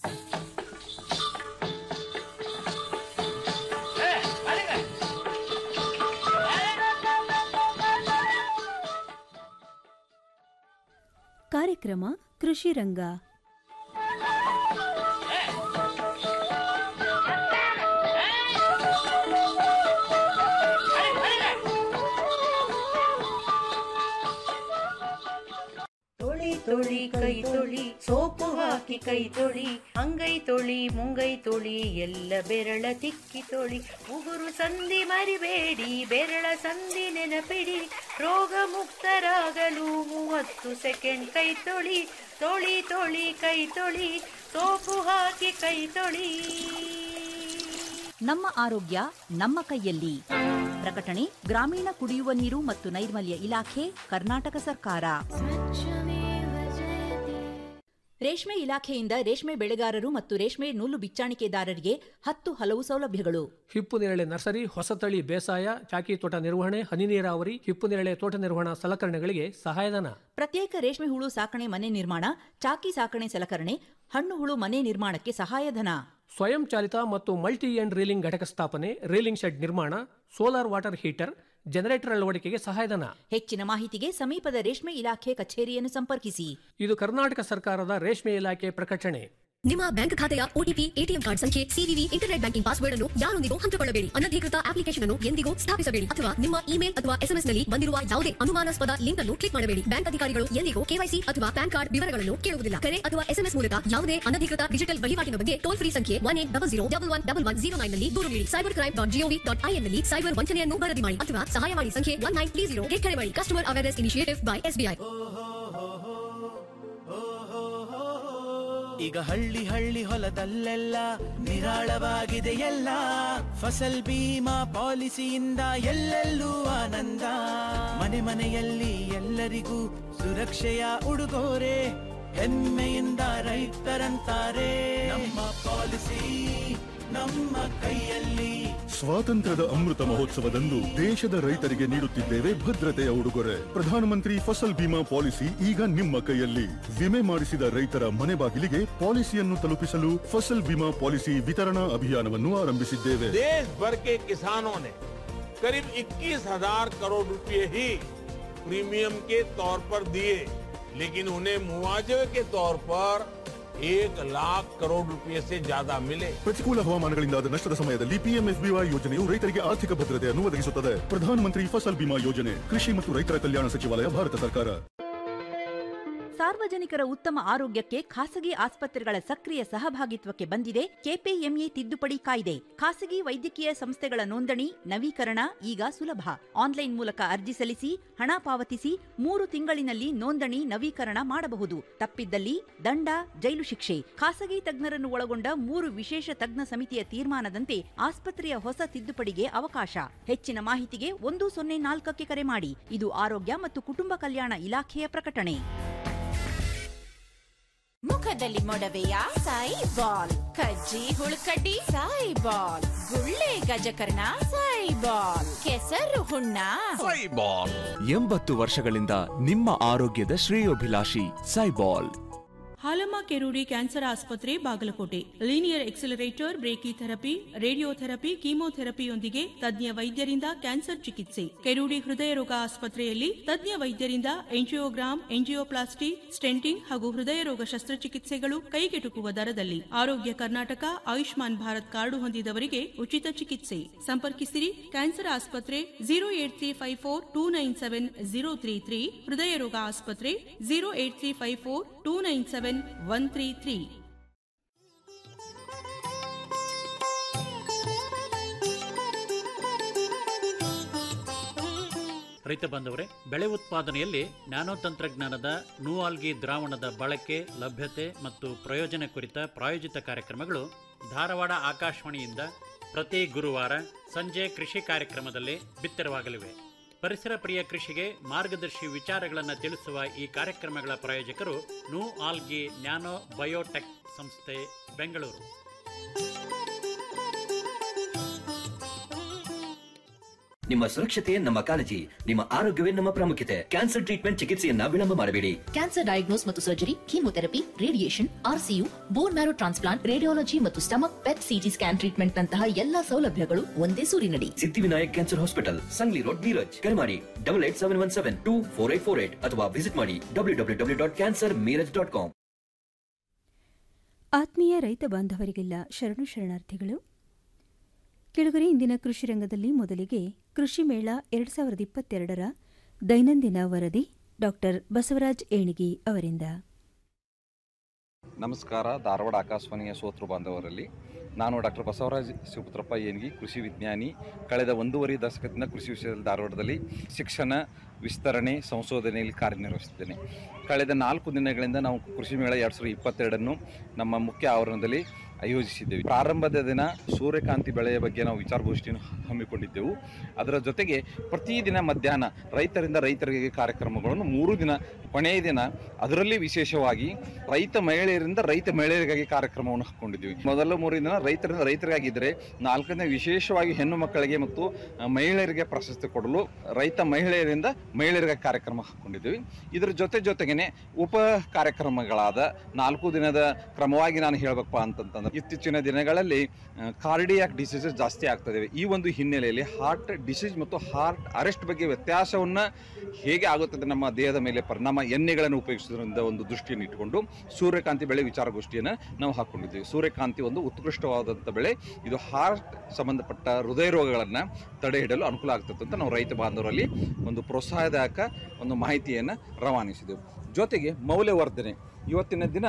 ಕಾರ್ಯಕ್ರಮ ಕೃಷಿ ರಂಗ ತೊಳಿ ತೊಳಿ ಕೈ ತೊಳಿ ಸೋಪು ಹಾಕಿ ಕೈ ತೊಳಿ ಅಂಗೈ ತೊಳಿ ಮುಂಗೈ ತೊಳಿ ಎಲ್ಲ ಬೆರಳ ತಿಕ್ಕಿ ತೊಳಿ ಉಗುರು ಸಂಧಿ ಮರಿಬೇಡಿ ಬೆರಳ ಸಂಧಿ ನೆನಪಿಡಿ ರೋಗ ಮುಕ್ತರಾಗಲು ಮೂವತ್ತು ಸೆಕೆಂಡ್ ಕೈ ತೊಳಿ ತೊಳಿ ತೊಳಿ ಕೈ ತೊಳಿ ಸೋಪು ಹಾಕಿ ಕೈ ತೊಳಿ ನಮ್ಮ ಆರೋಗ್ಯ ನಮ್ಮ ಕೈಯಲ್ಲಿ ಪ್ರಕಟಣೆ ಗ್ರಾಮೀಣ ಕುಡಿಯುವ ನೀರು ಮತ್ತು ನೈರ್ಮಲ್ಯ ಇಲಾಖೆ ಕರ್ನಾಟಕ ಸರ್ಕಾರ ರೇಷ್ಮೆ ಇಲಾಖೆಯಿಂದ ರೇಷ್ಮೆ ಬೆಳೆಗಾರರು ಮತ್ತು ರೇಷ್ಮೆ ನೂಲು ಬಿಚ್ಚಾಣಿಕೆದಾರರಿಗೆ ಹತ್ತು ಹಲವು ಸೌಲಭ್ಯಗಳು ಹಿಪ್ಪು ನೇರಳೆ ನರ್ಸರಿ ಹೊಸತಳಿ ಬೇಸಾಯ ಚಾಕಿ ತೋಟ ನಿರ್ವಹಣೆ ಹನಿ ನೀರಾವರಿ ಹಿಪ್ಪು ನೇರಳೆ ತೋಟ ನಿರ್ವಹಣಾ ಸಲಕರಣೆಗಳಿಗೆ ಸಹಾಯಧನ ಪ್ರತ್ಯೇಕ ರೇಷ್ಮೆ ಹುಳು ಸಾಕಣೆ ಮನೆ ನಿರ್ಮಾಣ ಚಾಕಿ ಸಾಕಣೆ ಸಲಕರಣೆ ಹಣ್ಣು ಹುಳು ಮನೆ ನಿರ್ಮಾಣಕ್ಕೆ ಸಹಾಯಧನ ಸ್ವಯಂ ಚಾಲಿತ ಮತ್ತು ಮಲ್ಟಿ ಎಂಡ್ ರೀಲಿಂಗ್ ಘಟಕ ಸ್ಥಾಪನೆ ರೀಲಿಂಗ್ ಶೆಡ್ ನಿರ್ಮಾಣ ಸೋಲಾರ್ ವಾಟರ್ ಹೀಟರ್ ಜನರೇಟರ್ ಅಳವಡಿಕೆಗೆ ಸಹಾಯಧನ ಹೆಚ್ಚಿನ ಮಾಹಿತಿಗೆ ಸಮೀಪದ ರೇಷ್ಮೆ ಇಲಾಖೆ ಕಚೇರಿಯನ್ನು ಸಂಪರ್ಕಿಸಿ ಇದು ಕರ್ನಾಟಕ ಸರ್ಕಾರದ ರೇಷ್ಮೆ ಇಲಾಖೆ ಪ್ರಕಟಣೆ ನಿಮ್ಮ ಬ್ಯಾಂಕ್ ಖಾತೆಯ ಒಟಿಪಿ ಎಟಿಎಂ ಕಾರ್ಡ್ ಸಂಖ್ಯೆ ಸಿವಿವಿ ಇಂಟರ್ನೆಟ್ ಬ್ಯಾಂಕಿಂಗ್ ಪಾಸ್ವರ್ಡ್ ಅನ್ನು ಯಾರೊಂದಿಗೂ ಹಂಚಿಕೊಳ್ಳಬೇಡಿ ಅನಧಿಕೃತ ಅಪ್ಲಿಕೇಶನ್ ಅನ್ನು ಎಂದಿಗೂ ಸ್ಥಾಪಿಸಬೇಡಿ ಅಥವಾ ನಿಮ್ಮ ಇಮೇಲ್ ಅಥವಾ ಎಸ್ಎಂಎಸ್ ನಲ್ಲಿ ಬಂದಿರುವ ಯಾವುದೇ ಅನುಮಾನಾಸ್ಪದ ಲಿಂಕ್ ಅನ್ನು ಕ್ಲಿಕ್ ಮಾಡಬೇಡಿ ಬ್ಯಾಂಕ್ ಅಧಿಕಾರಿಗಳು ಎಂದಿಗೂ ಕೆವೈಸಿ ಅಥವಾ ಪ್ಯಾನ್ ಕಾರ್ಡ್ ವಿವರಗಳನ್ನು ಕೇಳುವುದಿಲ್ಲ ಕರೆ ಅಥವಾ ಎಸ್ಎಂಎಸ್ ಮೂಲಕ ಯಾವುದೇ ಅನಧಿಕೃತ ಡಿಜಿಟಲ್ ವಹಿವಾಟಿನ ಬಗ್ಗೆ ಟೋಲ್ ಫ್ರೀ ಸಂಖ್ಯೆ one eight double zero double one double one zero nine ನಲ್ಲಿ ದೂರು ನೀಡಿ cyber crime dot gov dot in ನಲ್ಲಿ ಸೈಬರ್ ವಂಚನೆಯನ್ನು ವರದಿ ಮಾಡಿ ಅಥವಾ ಸಹಾಯವಾಣಿ ಸಂಖ್ಯೆ ಒನ್ ನೈನ್ ತ್ರೀ ಜೀರೋ ಕರೆ ಮಾಡಿ customer awareness initiative by SBI ಈಗ ಹಳ್ಳಿ ಹಳ್ಳಿ ಹೊಲದಲ್ಲೆಲ್ಲ ನಿರಾಳವಾಗಿದೆ ಎಲ್ಲ ಫಸಲ್ ಬೀಮಾ ಪಾಲಿಸಿಯಿಂದ ಎಲ್ಲೆಲ್ಲೂ ಆನಂದ ಮನೆ ಮನೆಯಲ್ಲಿ ಎಲ್ಲರಿಗೂ ಸುರಕ್ಷೆಯ ಉಡುಗೊರೆ ಹೆಮ್ಮೆಯಿಂದ ರೈತರಂತಾರೆ ನಮ್ಮ ಪಾಲಿಸಿ ನಮ್ಮ ಕೈಯಲ್ಲಿ ಸ್ವಾತಂತ್ರ್ಯದ ಅಮೃತ ಮಹೋತ್ಸವದಂದು ದೇಶದ ರೈತರಿಗೆ ನೀಡುತ್ತಿದ್ದೇವೆ ಭದ್ರತೆಯ ಉಡುಗೊರೆ ಪ್ರಧಾನಮಂತ್ರಿ ಫಸಲ್ ಬಿಮಾ ಪಾಲಿಸಿ ಈಗ ನಿಮ್ಮ ಕೈಯಲ್ಲಿ ವಿಮೆ ಮಾಡಿಸಿದ ರೈತರ ಮನೆ ಬಾಗಿಲಿಗೆ ಪಾಲಿಸಿಯನ್ನು ತಲುಪಿಸಲು ಫಸಲ್ ಬಿಮಾ ಪಾಲಿಸಿ ವಿತರಣಾ ಅಭಿಯಾನವನ್ನು ಆರಂಭಿಸಿದ್ದೇವೆ देश भर के किसानों ने करीब 21,000 करोड़ रुपए ही प्रीमियम के तौर पर दिए लेकिन उन्हें मुआवजे के तौर पर एक लाख करोड़ रुपए से ज्यादा मिले ಪ್ರತಿಕೂಲ ಹವಾಮಾನಗಳಿಂದಾದ ನಷ್ಟದ ಸಮಯದಲ್ಲಿ ಪಿಎಂಎಫ್ಬಿವೈ ಯೋಜನೆಯು ರೈತರಿಗೆ ಆರ್ಥಿಕ ಭದ್ರತೆಯನ್ನು ಒದಗಿಸುತ್ತದೆ ಪ್ರಧಾನಮಂತ್ರಿ ಫಸಲ್ ಬಿಮಾ ಯೋಜನೆ ಕೃಷಿ ಮತ್ತು ರೈತರ ಕಲ್ಯಾಣ ಸಚಿವಾಲಯ ಭಾರತ ಸರ್ಕಾರ ಸಾರ್ವಜನಿಕರ ಉತ್ತಮ ಆರೋಗ್ಯಕ್ಕೆ ಖಾಸಗಿ ಆಸ್ಪತ್ರೆಗಳ ಸಕ್ರಿಯ ಸಹಭಾಗಿತ್ವಕ್ಕೆ ಬಂದಿದೆ ಕೆಪಿಎಂಇ ತಿದ್ದುಪಡಿ ಕಾಯ್ದೆ ಖಾಸಗಿ ವೈದ್ಯಕೀಯ ಸಂಸ್ಥೆಗಳ ನೋಂದಣಿ ನವೀಕರಣ ಈಗ ಸುಲಭ ಆನ್ಲೈನ್ ಮೂಲಕ ಅರ್ಜಿ ಸಲ್ಲಿಸಿ ಹಣ ಪಾವತಿಸಿ ಮೂರು ತಿಂಗಳಿನಲ್ಲಿ ನೋಂದಣಿ ನವೀಕರಣ ಮಾಡಬಹುದು ತಪ್ಪಿದ್ದಲ್ಲಿ ದಂಡ ಜೈಲು ಶಿಕ್ಷೆ ಖಾಸಗಿ ತಜ್ಞರನ್ನು ಒಳಗೊಂಡ ಮೂರು ವಿಶೇಷ ತಜ್ಞ ಸಮಿತಿಯ ತೀರ್ಮಾನದಂತೆ ಆಸ್ಪತ್ರೆಯ ಹೊಸ ತಿದ್ದುಪಡಿಗೆ ಅವಕಾಶ ಹೆಚ್ಚಿನ ಮಾಹಿತಿಗೆ ಒಂದು ಸೊನ್ನೆ ನಾಲ್ಕಕ್ಕೆ ಕರೆ ಮಾಡಿ ಇದು ಆರೋಗ್ಯ ಮತ್ತು ಕುಟುಂಬ ಕಲ್ಯಾಣ ಇಲಾಖೆಯ ಪ್ರಕಟಣೆ ಮುಖದಲ್ಲಿ ಮೊಡವೆಯ ಸಾಯಿ ಬಾಲ್ ಕಜ್ಜಿ ಹುಳುಕಡ್ಡಿ ಸಾಯಿ ಬಾಲ್ ಗುಳ್ಳೆ ಗಜಕರ್ಣ ಸಾಯಿ ಬಾಲ್ ಕೆಸರು ಹುಣ್ಣ ಎಂಬತ್ತು ವರ್ಷಗಳಿಂದ ನಿಮ್ಮ ಆರೋಗ್ಯದ ಶ್ರೇಯೋಭಿಲಾಷಿ ಸೈಬಾಲ್ ಹಾಲಮ್ಮ ಕೆರೂಡಿ ಕ್ಯಾನ್ಸರ್ ಆಸ್ಪತ್ರೆ Bagalkot linear accelerator brachy therapy radiotherapy ಕೀಮೋಥೆರಪಿಯೊಂದಿಗೆ ತಜ್ಞ ವೈದ್ಯರಿಂದ ಕ್ಯಾನ್ಸರ್ ಚಿಕಿತ್ಸೆ ಕೆರೂಡಿ ಹೃದಯ ರೋಗ ಆಸ್ಪತ್ರೆಯಲ್ಲಿ ತಜ್ಞ ವೈದ್ಯರಿಂದ ಎಂಜಿಯೋಗ್ರಾಮ್ ಎಂಜಿಯೋಪ್ಲಾಸ್ಟಿ ಸ್ಟೆಂಟಿಂಗ್ ಹಾಗೂ ಹೃದಯ ರೋಗ ಶಸ್ತ್ರಚಿಕಿತ್ಸೆಗಳು ಕೈಗೆಟುಕುವ ದರದಲ್ಲಿ ಆರೋಗ್ಯ ಕರ್ನಾಟಕ ಆಯುಷ್ಮಾನ್ ಭಾರತ್ ಕಾರ್ಡು ಹೊಂದಿದವರಿಗೆ ಉಚಿತ ಚಿಕಿತ್ಸೆ ಸಂಪರ್ಕಿಸಿರಿ ಕ್ಯಾನ್ಸರ್ ಆಸ್ಪತ್ರೆ zero eight three five four two nine seven zero three three ಹೃದಯ ರೋಗ ಆಸ್ಪತ್ರೆ zero eight three five four two nine seven one three three ರೈತ ಬಾಂಧವರೇ ಬೆಳೆ ಉತ್ಪಾದನೆಯಲ್ಲಿ ನ್ಯಾನೋ ತಂತ್ರಜ್ಞಾನದ ನೂಆಲ್ಗಿ ದ್ರಾವಣದ ಬಳಕೆ ಲಭ್ಯತೆ ಮತ್ತು ಪ್ರಯೋಜನ ಕುರಿತ ಪ್ರಾಯೋಜಿತ ಕಾರ್ಯಕ್ರಮಗಳು ಧಾರವಾಡ ಆಕಾಶವಾಣಿಯಿಂದ ಪ್ರತಿ ಗುರುವಾರ ಸಂಜೆ ಕೃಷಿ ಕಾರ್ಯಕ್ರಮದಲ್ಲಿ ಬಿತ್ತರವಾಗಲಿವೆ ಪರಿಸರ ಪ್ರಿಯ ಕೃಷಿಗೆ ಮಾರ್ಗದರ್ಶಿ ವಿಚಾರಗಳನ್ನು ತಿಳಿಸುವ ಈ ಕಾರ್ಯಕ್ರಮಗಳ ಪ್ರಾಯೋಜಕರು ನೂ ಆಲ್ಗಿ ನ್ಯಾನೋ ಬಯೋಟೆಕ್ ಸಂಸ್ಥೆ ಬೆಂಗಳೂರು ನಿಮ್ಮ ಸುರಕ್ಷತೆ ನಮ್ಮ ಕಾಳಜಿ ನಿಮ್ಮ ಆರೋಗ್ಯವೇ ನಮ್ಮ ಪ್ರಾಮುಖ್ಯತೆ ಕ್ಯಾನ್ಸರ್ ಟ್ರೀಟ್ಮೆಂಟ್ ಚಿಕಿತ್ಸೆಯನ್ನ ವಿಳಂಬ ಮಾಡಬೇಡಿ ಕ್ಯಾನ್ಸರ್ ಡಯಾಗ್ನೋಸ್ ಮತ್ತು surgery chemotherapy radiation RCU bone marrow transplant radiology ಮತ್ತು stomach PET CT scan treatment ನಂತಹ ಎಲ್ಲಾ ಸೌಲಭ್ಯಗಳು ಒಂದೇ ಸೂರಿನಡಿ Siddhivinayak cancer hospital Sangli road Miraj ಕರೆ ಮಾಡಿ double eight seven one seven two four eight four eight ಅಥವಾ ವಿಸಿಟ್ ಮಾಡಿ W W W dot cancer Miraj dot com ಆತ್ಮೀಯ ರೈತ ಬಾಂಧವರಿಗೆಲ್ಲ ಶರಣು ಶರಣಾರ್ಥಿಗಳು ಕೆಳಗರೆ ಇಂದಿನ ಕೃಷಿ ರಂಗದಲ್ಲಿ ಮೊದಲಿಗೆ ಕೃಷಿ ಮೇಳ ಎರಡು ಸಾವಿರದ ಇಪ್ಪತ್ತೆರಡರ ದೈನಂದಿನ ವರದಿ ಡಾಕ್ಟರ್ ಬಸವರಾಜ್ ಏಣಿಗಿ ಅವರಿಂದ ನಮಸ್ಕಾರ ಧಾರವಾಡ ಆಕಾಶವಾಣಿಯ ಶ್ರೋತೃ ಬಾಂಧವರಲ್ಲಿ ನಾನು ಡಾಕ್ಟರ್ ಬಸವರಾಜ್ ಶಿವಪುತ್ರಪ್ಪ ಏನ್ಗಿ ಕೃಷಿ ವಿಜ್ಞಾನಿ ಕಳೆದ ಒಂದೂವರೆ ದಶಕದಿಂದ ಕೃಷಿ ವಿಷಯದಲ್ಲಿ ಧಾರವಾಡದಲ್ಲಿ ಶಿಕ್ಷಣ ವಿಸ್ತರಣೆ ಸಂಶೋಧನೆಯಲ್ಲಿ ಕಾರ್ಯನಿರ್ವಹಿಸಿದ್ದೇನೆ ಕಳೆದ ನಾಲ್ಕು ದಿನಗಳಿಂದ ನಾವು ಕೃಷಿ ಮೇಳ ಎರಡು ಸಾವಿರದ ಇಪ್ಪತ್ತೆರಡನ್ನು ನಮ್ಮ ಮುಖ್ಯ ಆವರಣದಲ್ಲಿ ಆಯೋಜಿಸಿದ್ದೇವೆ ಪ್ರಾರಂಭದ ದಿನ ಸೂರ್ಯಕಾಂತಿ ಬೆಳೆಯ ಬಗ್ಗೆ ನಾವು ವಿಚಾರಗೋಷ್ಠಿಯನ್ನು ಹಮ್ಮಿಕೊಂಡಿದ್ದೆವು ಅದರ ಜೊತೆಗೆ ಪ್ರತಿದಿನ ಮಧ್ಯಾಹ್ನ ರೈತರಿಂದ ರೈತರಿಗೆ ಕಾರ್ಯಕ್ರಮಗಳನ್ನು ಮೂರು ದಿನ ಕೊನೆಯ ದಿನ ಅದರಲ್ಲಿ ವಿಶೇಷವಾಗಿ ರೈತ ಮಹಿಳೆಯರಿಂದ ರೈತ ಮಹಿಳೆಯರಿಗಾಗಿ ಕಾರ್ಯಕ್ರಮವನ್ನು ಹಾಕೊಂಡಿದ್ದೀವಿ ಮೊದಲ ಮೂರು ದಿನ ರೈತರಿಂದ ರೈತರಿಗಾಗಿದ್ದರೆ ನಾಲ್ಕನೇ ವಿಶೇಷವಾಗಿ ಹೆಣ್ಣು ಮಕ್ಕಳಿಗೆ ಮತ್ತು ಆ, ಮಹಿಳೆಯರಿಗೆ ಪ್ರಶಸ್ತಿ ಕೊಡಲು ರೈತ ಮಹಿಳೆಯರಿಂದ ಮಹಿಳೆಯರಿಗೆ ಕಾರ್ಯಕ್ರಮ ಹಾಕೊಂಡಿದ್ದೀವಿ ಇದರ ಜೊತೆ ಜೊತೆಗೇನೆ ಉಪ ಕಾರ್ಯಕ್ರಮಗಳಾದ ನಾಲ್ಕು ದಿನದ ಕ್ರಮವಾಗಿ ನಾನು ಹೇಳಬೇಕಪ್ಪ ಅಂತಂತಂದ್ರೆ ಇತ್ತೀಚಿನ ದಿನಗಳಲ್ಲಿ ಕಾರ್ಡಿಯಾಕ್ ಡಿಸೀಸಸ್ ಜಾಸ್ತಿ ಆಗ್ತದೆ ಈ ಒಂದು ಹಿನ್ನೆಲೆಯಲ್ಲಿ ಹಾರ್ಟ್ ಡಿಸೀಸ್ ಮತ್ತು ಹಾರ್ಟ್ ಅರೆಸ್ಟ್ ಬಗ್ಗೆ ವ್ಯತ್ಯಾಸವನ್ನು ಹೇಗೆ ಆಗುತ್ತದೆ ನಮ್ಮ ದೇಹದ ಮೇಲೆ ಪರಿಣಾಮ ಎಣ್ಣೆಗಳನ್ನು ಉಪಯೋಗಿಸೋದ್ರಿಂದ ಒಂದು ದೃಷ್ಟಿಯನ್ನು ಇಟ್ಟುಕೊಂಡು ಸೂರ್ಯಕಾಂತಿ ಬೆಳೆ ವಿಚಾರಗೋಷ್ಠಿಯನ್ನು ನಾವು ಹಾಕೊಂಡಿದ್ದೇವೆ ಸೂರ್ಯಕಾಂತಿ ಒಂದು ಉತ್ಕೃಷ್ಟವಾದಂಥ ಬೆಳೆ ಇದು ಹಾರ್ಟ್ ಸಂಬಂಧಪಟ್ಟ ಹೃದಯ ರೋಗಗಳನ್ನು ತಡೆ ಹಿಡಲು ಅನುಕೂಲ ಆಗ್ತದೆ ಅಂತ ನಾವು ರೈತ ಬಾಂಧವರಲ್ಲಿ ಒಂದು ಪ್ರೋತ್ಸಾಹದಾಯಕ ಒಂದು ಮಾಹಿತಿಯನ್ನು ರವಾನಿಸಿದೆವು ಜೊತೆಗೆ ಮೌಲ್ಯವರ್ಧನೆ ಇವತ್ತಿನ ದಿನ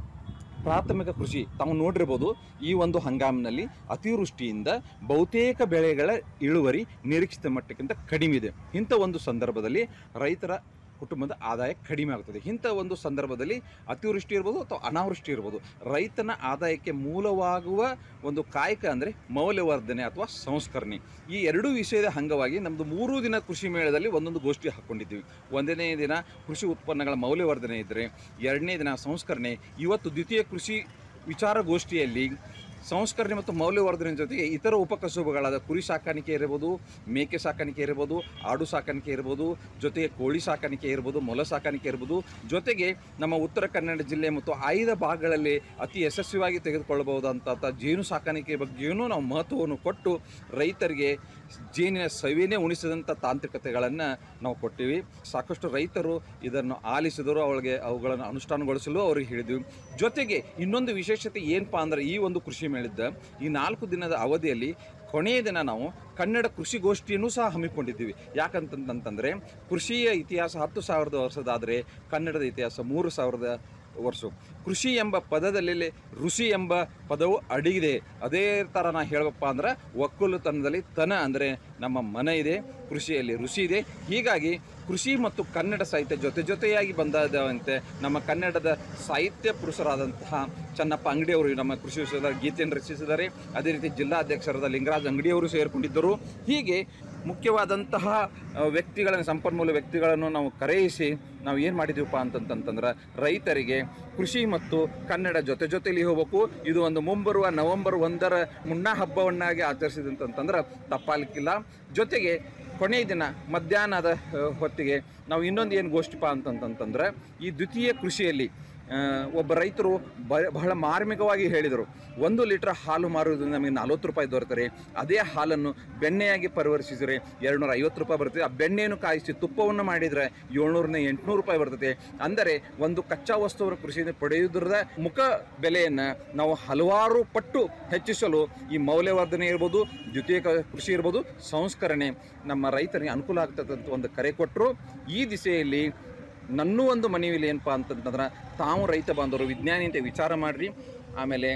ಪ್ರಾಥಮಿಕ ಕೃಷಿ ತಾವು ನೋಡಿರ್ಬೋದು ಈ ಒಂದು ಹಂಗಾಮಿನಲ್ಲಿ ಅತಿವೃಷ್ಟಿಯಿಂದ ಬಹುತೇಕ ಬೆಳೆಗಳ ಇಳುವರಿ ನಿರೀಕ್ಷಿತ ಮಟ್ಟಕ್ಕಿಂತ ಕಡಿಮೆ ಇದೆ ಇಂಥ ಒಂದು ಸಂದರ್ಭದಲ್ಲಿ ರೈತರ ಕುಟುಂಬದ ಆದಾಯ ಕಡಿಮೆ ಆಗ್ತದೆ ಇಂಥ ಒಂದು ಸಂದರ್ಭದಲ್ಲಿ ಅತಿವೃಷ್ಟಿ ಇರ್ಬೋದು ಅಥವಾ ಅನಾವೃಷ್ಟಿ ಇರ್ಬೋದು ರೈತನ ಆದಾಯಕ್ಕೆ ಮೂಲವಾಗುವ ಒಂದು ಕಾಯಕ ಅಂದರೆ ಮೌಲ್ಯವರ್ಧನೆ ಅಥವಾ ಸಂಸ್ಕರಣೆ ಈ ಎರಡೂ ವಿಷಯದ ಅಂಗವಾಗಿ ನಮ್ಮದು ಮೂರು ದಿನ ಕೃಷಿ ಮೇಳದಲ್ಲಿ ಒಂದೊಂದು ಗೋಷ್ಠಿ ಹಾಕ್ಕೊಂಡಿದ್ದೀವಿ ಒಂದನೇ ದಿನ ಕೃಷಿ ಉತ್ಪನ್ನಗಳ ಮೌಲ್ಯವರ್ಧನೆ ಇದ್ದರೆ ಎರಡನೇ ದಿನ ಸಂಸ್ಕರಣೆ ಇವತ್ತು ದ್ವಿತೀಯ ಕೃಷಿ ವಿಚಾರಗೋಷ್ಠಿಯಲ್ಲಿ ಸಂಸ್ಕರಣೆ ಮತ್ತು ಮೌಲ್ಯವರ್ಧನೆ ಜೊತೆಗೆ ಇತರ ಉಪಕಸುಬುಗಳಾದ ಕುರಿ ಸಾಕಾಣಿಕೆ ಇರ್ಬೋದು ಮೇಕೆ ಸಾಕಾಣಿಕೆ ಇರ್ಬೋದು ಆಡು ಸಾಕಾಣಿಕೆ ಇರ್ಬೋದು ಜೊತೆಗೆ ಕೋಳಿ ಸಾಕಾಣಿಕೆ ಇರ್ಬೋದು ಮೊಲ ಸಾಕಾಣಿಕೆ ಇರ್ಬೋದು ಜೊತೆಗೆ ನಮ್ಮ ಉತ್ತರ ಕನ್ನಡ ಜಿಲ್ಲೆ ಮತ್ತು ಆಯ್ದ ಭಾಗಗಳಲ್ಲಿ ಅತಿ ಯಶಸ್ವಿಯಾಗಿ ತೆಗೆದುಕೊಳ್ಳಬಹುದಂಥ ಜೇನು ಸಾಕಾಣಿಕೆ ಬಗ್ಗೆಯೂ ನಾವು ಮಹತ್ವವನ್ನು ಕೊಟ್ಟು ರೈತರಿಗೆ ಜೇನಿನ ಸವಿನೇ ಉಣಿಸಿದಂಥ ತಾಂತ್ರಿಕತೆಗಳನ್ನು ನಾವು ಕೊಟ್ಟಿವಿ ಸಾಕಷ್ಟು ರೈತರು ಇದನ್ನು ಆಲಿಸಿದರು ಅವಳಿಗೆ ಅವುಗಳನ್ನು ಅನುಷ್ಠಾನಗೊಳಿಸಲು ಅವರಿಗೆ ಹೇಳಿದ್ವಿ ಜೊತೆಗೆ ಇನ್ನೊಂದು ವಿಶೇಷತೆ ಏನಪ್ಪಾ ಅಂದರೆ ಈ ಒಂದು ಕೃಷಿ ಮೇಳಿದ್ದ ಈ ನಾಲ್ಕು ದಿನದ ಅವಧಿಯಲ್ಲಿ ಕೊನೆಯ ದಿನ ನಾವು ಕನ್ನಡ ಕೃಷಿಗೋಷ್ಠಿಯನ್ನು ಸಹ ಹಮ್ಮಿಕೊಂಡಿದ್ದೀವಿ ಯಾಕಂತಂತಂದರೆ ಕೃಷಿಯ ಇತಿಹಾಸ ಹತ್ತು ಸಾವಿರದ ವರ್ಷದಾದರೆ ಕನ್ನಡದ ಇತಿಹಾಸ ಮೂರು ಸಾವಿರದ ವರ್ಷ ಕೃಷಿ ಎಂಬ ಪದದಲ್ಲಿ ಋಷಿ ಎಂಬ ಪದವು ಅಡಗಿದೆ ಅದೇ ಥರ ನಾ ಹೇಳಬೇಕಪ್ಪ ಅಂದ್ರೆ ಒಕ್ಕಲುತನದಲ್ಲಿ ತನ ಅಂದರೆ ನಮ್ಮ ಮನ ಇದೆ ಕೃಷಿಯಲ್ಲಿ ಋಷಿ ಇದೆ ಹೀಗಾಗಿ ಕೃಷಿ ಮತ್ತು ಕನ್ನಡ ಸಾಹಿತ್ಯ ಜೊತೆ ಜೊತೆಯಾಗಿ ಬಂದದಂತೆ ನಮ್ಮ ಕನ್ನಡದ ಸಾಹಿತ್ಯ ಪುರುಷರಾದಂತಹ ಚನ್ನಪ್ಪ ಅಂಗಡಿಯವರು ನಮ್ಮ ಕೃಷಿ ವಿಷಯದ ಗೀತೆಯನ್ನು ರಚಿಸಿದ್ದಾರೆ ಅದೇ ರೀತಿ ಜಿಲ್ಲಾಧ್ಯಕ್ಷರಾದ ಲಿಂಗರಾಜ್ ಅಂಗಡಿಯವರು ಸೇರಿಕೊಂಡಿದ್ದರು ಹೀಗೆ ಮುಖ್ಯವಾದಂತಹ ಆ, ವ್ಯಕ್ತಿಗಳನ್ನು ಸಂಪನ್ಮೂಲ ವ್ಯಕ್ತಿಗಳನ್ನು ನಾವು ಕರೆಯಿಸಿ ನಾವು ಏನು ಮಾಡಿದ್ದೀವಪ್ಪ ಅಂತಂತಂದ್ರೆ ರೈತರಿಗೆ ಕೃಷಿ ಮತ್ತು ಕನ್ನಡ ಜೊತೆ ಜೊತೆಲಿ ಹೋಗ್ಬೇಕು ಇದು ಒಂದು ಮುಂಬರುವ ನವೆಂಬರ್ ಒಂದರ ಮುನ್ನಾ ಹಬ್ಬವನ್ನಾಗಿ ಆಚರಿಸಿದಂತಂದ್ರೆ ತಪ್ಪಾಲಿಕ್ಕಿಲ್ಲ ಜೊತೆಗೆ ಕೊನೆಯ ದಿನ ಮಧ್ಯಾಹ್ನದ ಆ, ಹೊತ್ತಿಗೆ ನಾವು ಇನ್ನೊಂದು ಏನು ಗೋಷ್ಠಿಪ ಅಂತಂತಂತಂದ್ರೆ ಈ ದ್ವಿತೀಯ ಕೃಷಿಯಲ್ಲಿ ಆ, ಒಬ್ಬ ರೈತರು ಬ ಬಹಳ ಮಾರ್ಮಿಕವಾಗಿ ಹೇಳಿದರು ಒಂದು ಲೀಟರ್ ಹಾಲು ಮಾರುವುದರಿಂದ ನಮಗೆ ನಲ್ವತ್ತು ರೂಪಾಯಿ ದೊರೆತರೆ ಅದೇ ಹಾಲನ್ನು ಬೆಣ್ಣೆಯಾಗಿ ಪರಿವರ್ತಿಸಿದರೆ ಎರಡುನೂರ ಐವತ್ತು ರೂಪಾಯಿ ಬರ್ತದೆ ಆ ಬೆಣ್ಣೆಯನ್ನು ಕಾಯಿಸಿ ತುಪ್ಪವನ್ನು ಮಾಡಿದರೆ ಏಳ್ನೂರನ್ನ ಎಂಟುನೂರು ರೂಪಾಯಿ ಬರ್ತದೆ ಅಂದರೆ ಒಂದು ಕಚ್ಚಾ ವಸ್ತುವನ್ನು ಕೃಷಿಯಿಂದ ಪಡೆಯುವುದರ ಮುಖ ಬೆಲೆಯನ್ನು ನಾವು ಹಲವಾರು ಪಟ್ಟು ಹೆಚ್ಚಿಸಲು ಈ ಮೌಲ್ಯವರ್ಧನೆ ಇರ್ಬೋದು ದ್ವಿತೀಯ ಕೃಷಿ ಇರ್ಬೋದು ಸಂಸ್ಕರಣೆ ನಮ್ಮ ರೈತರಿಗೆ ಅನುಕೂಲ ಆಗ್ತದೆ ಅಂತ ಒಂದು ಕರೆ ಕೊಟ್ಟರು ಈ ದಿಸೆಯಲ್ಲಿ ನನ್ನೂ ಒಂದು ಮನವಿಲಿ ಏನಪ್ಪ ಅಂತಂತಂದ್ರೆ ತಾವು ರೈತ ಬಾಂಧವರು ವಿಜ್ಞಾನಿ ಅಂತ ವಿಚಾರ ಮಾಡಿರಿ ಆಮೇಲೆ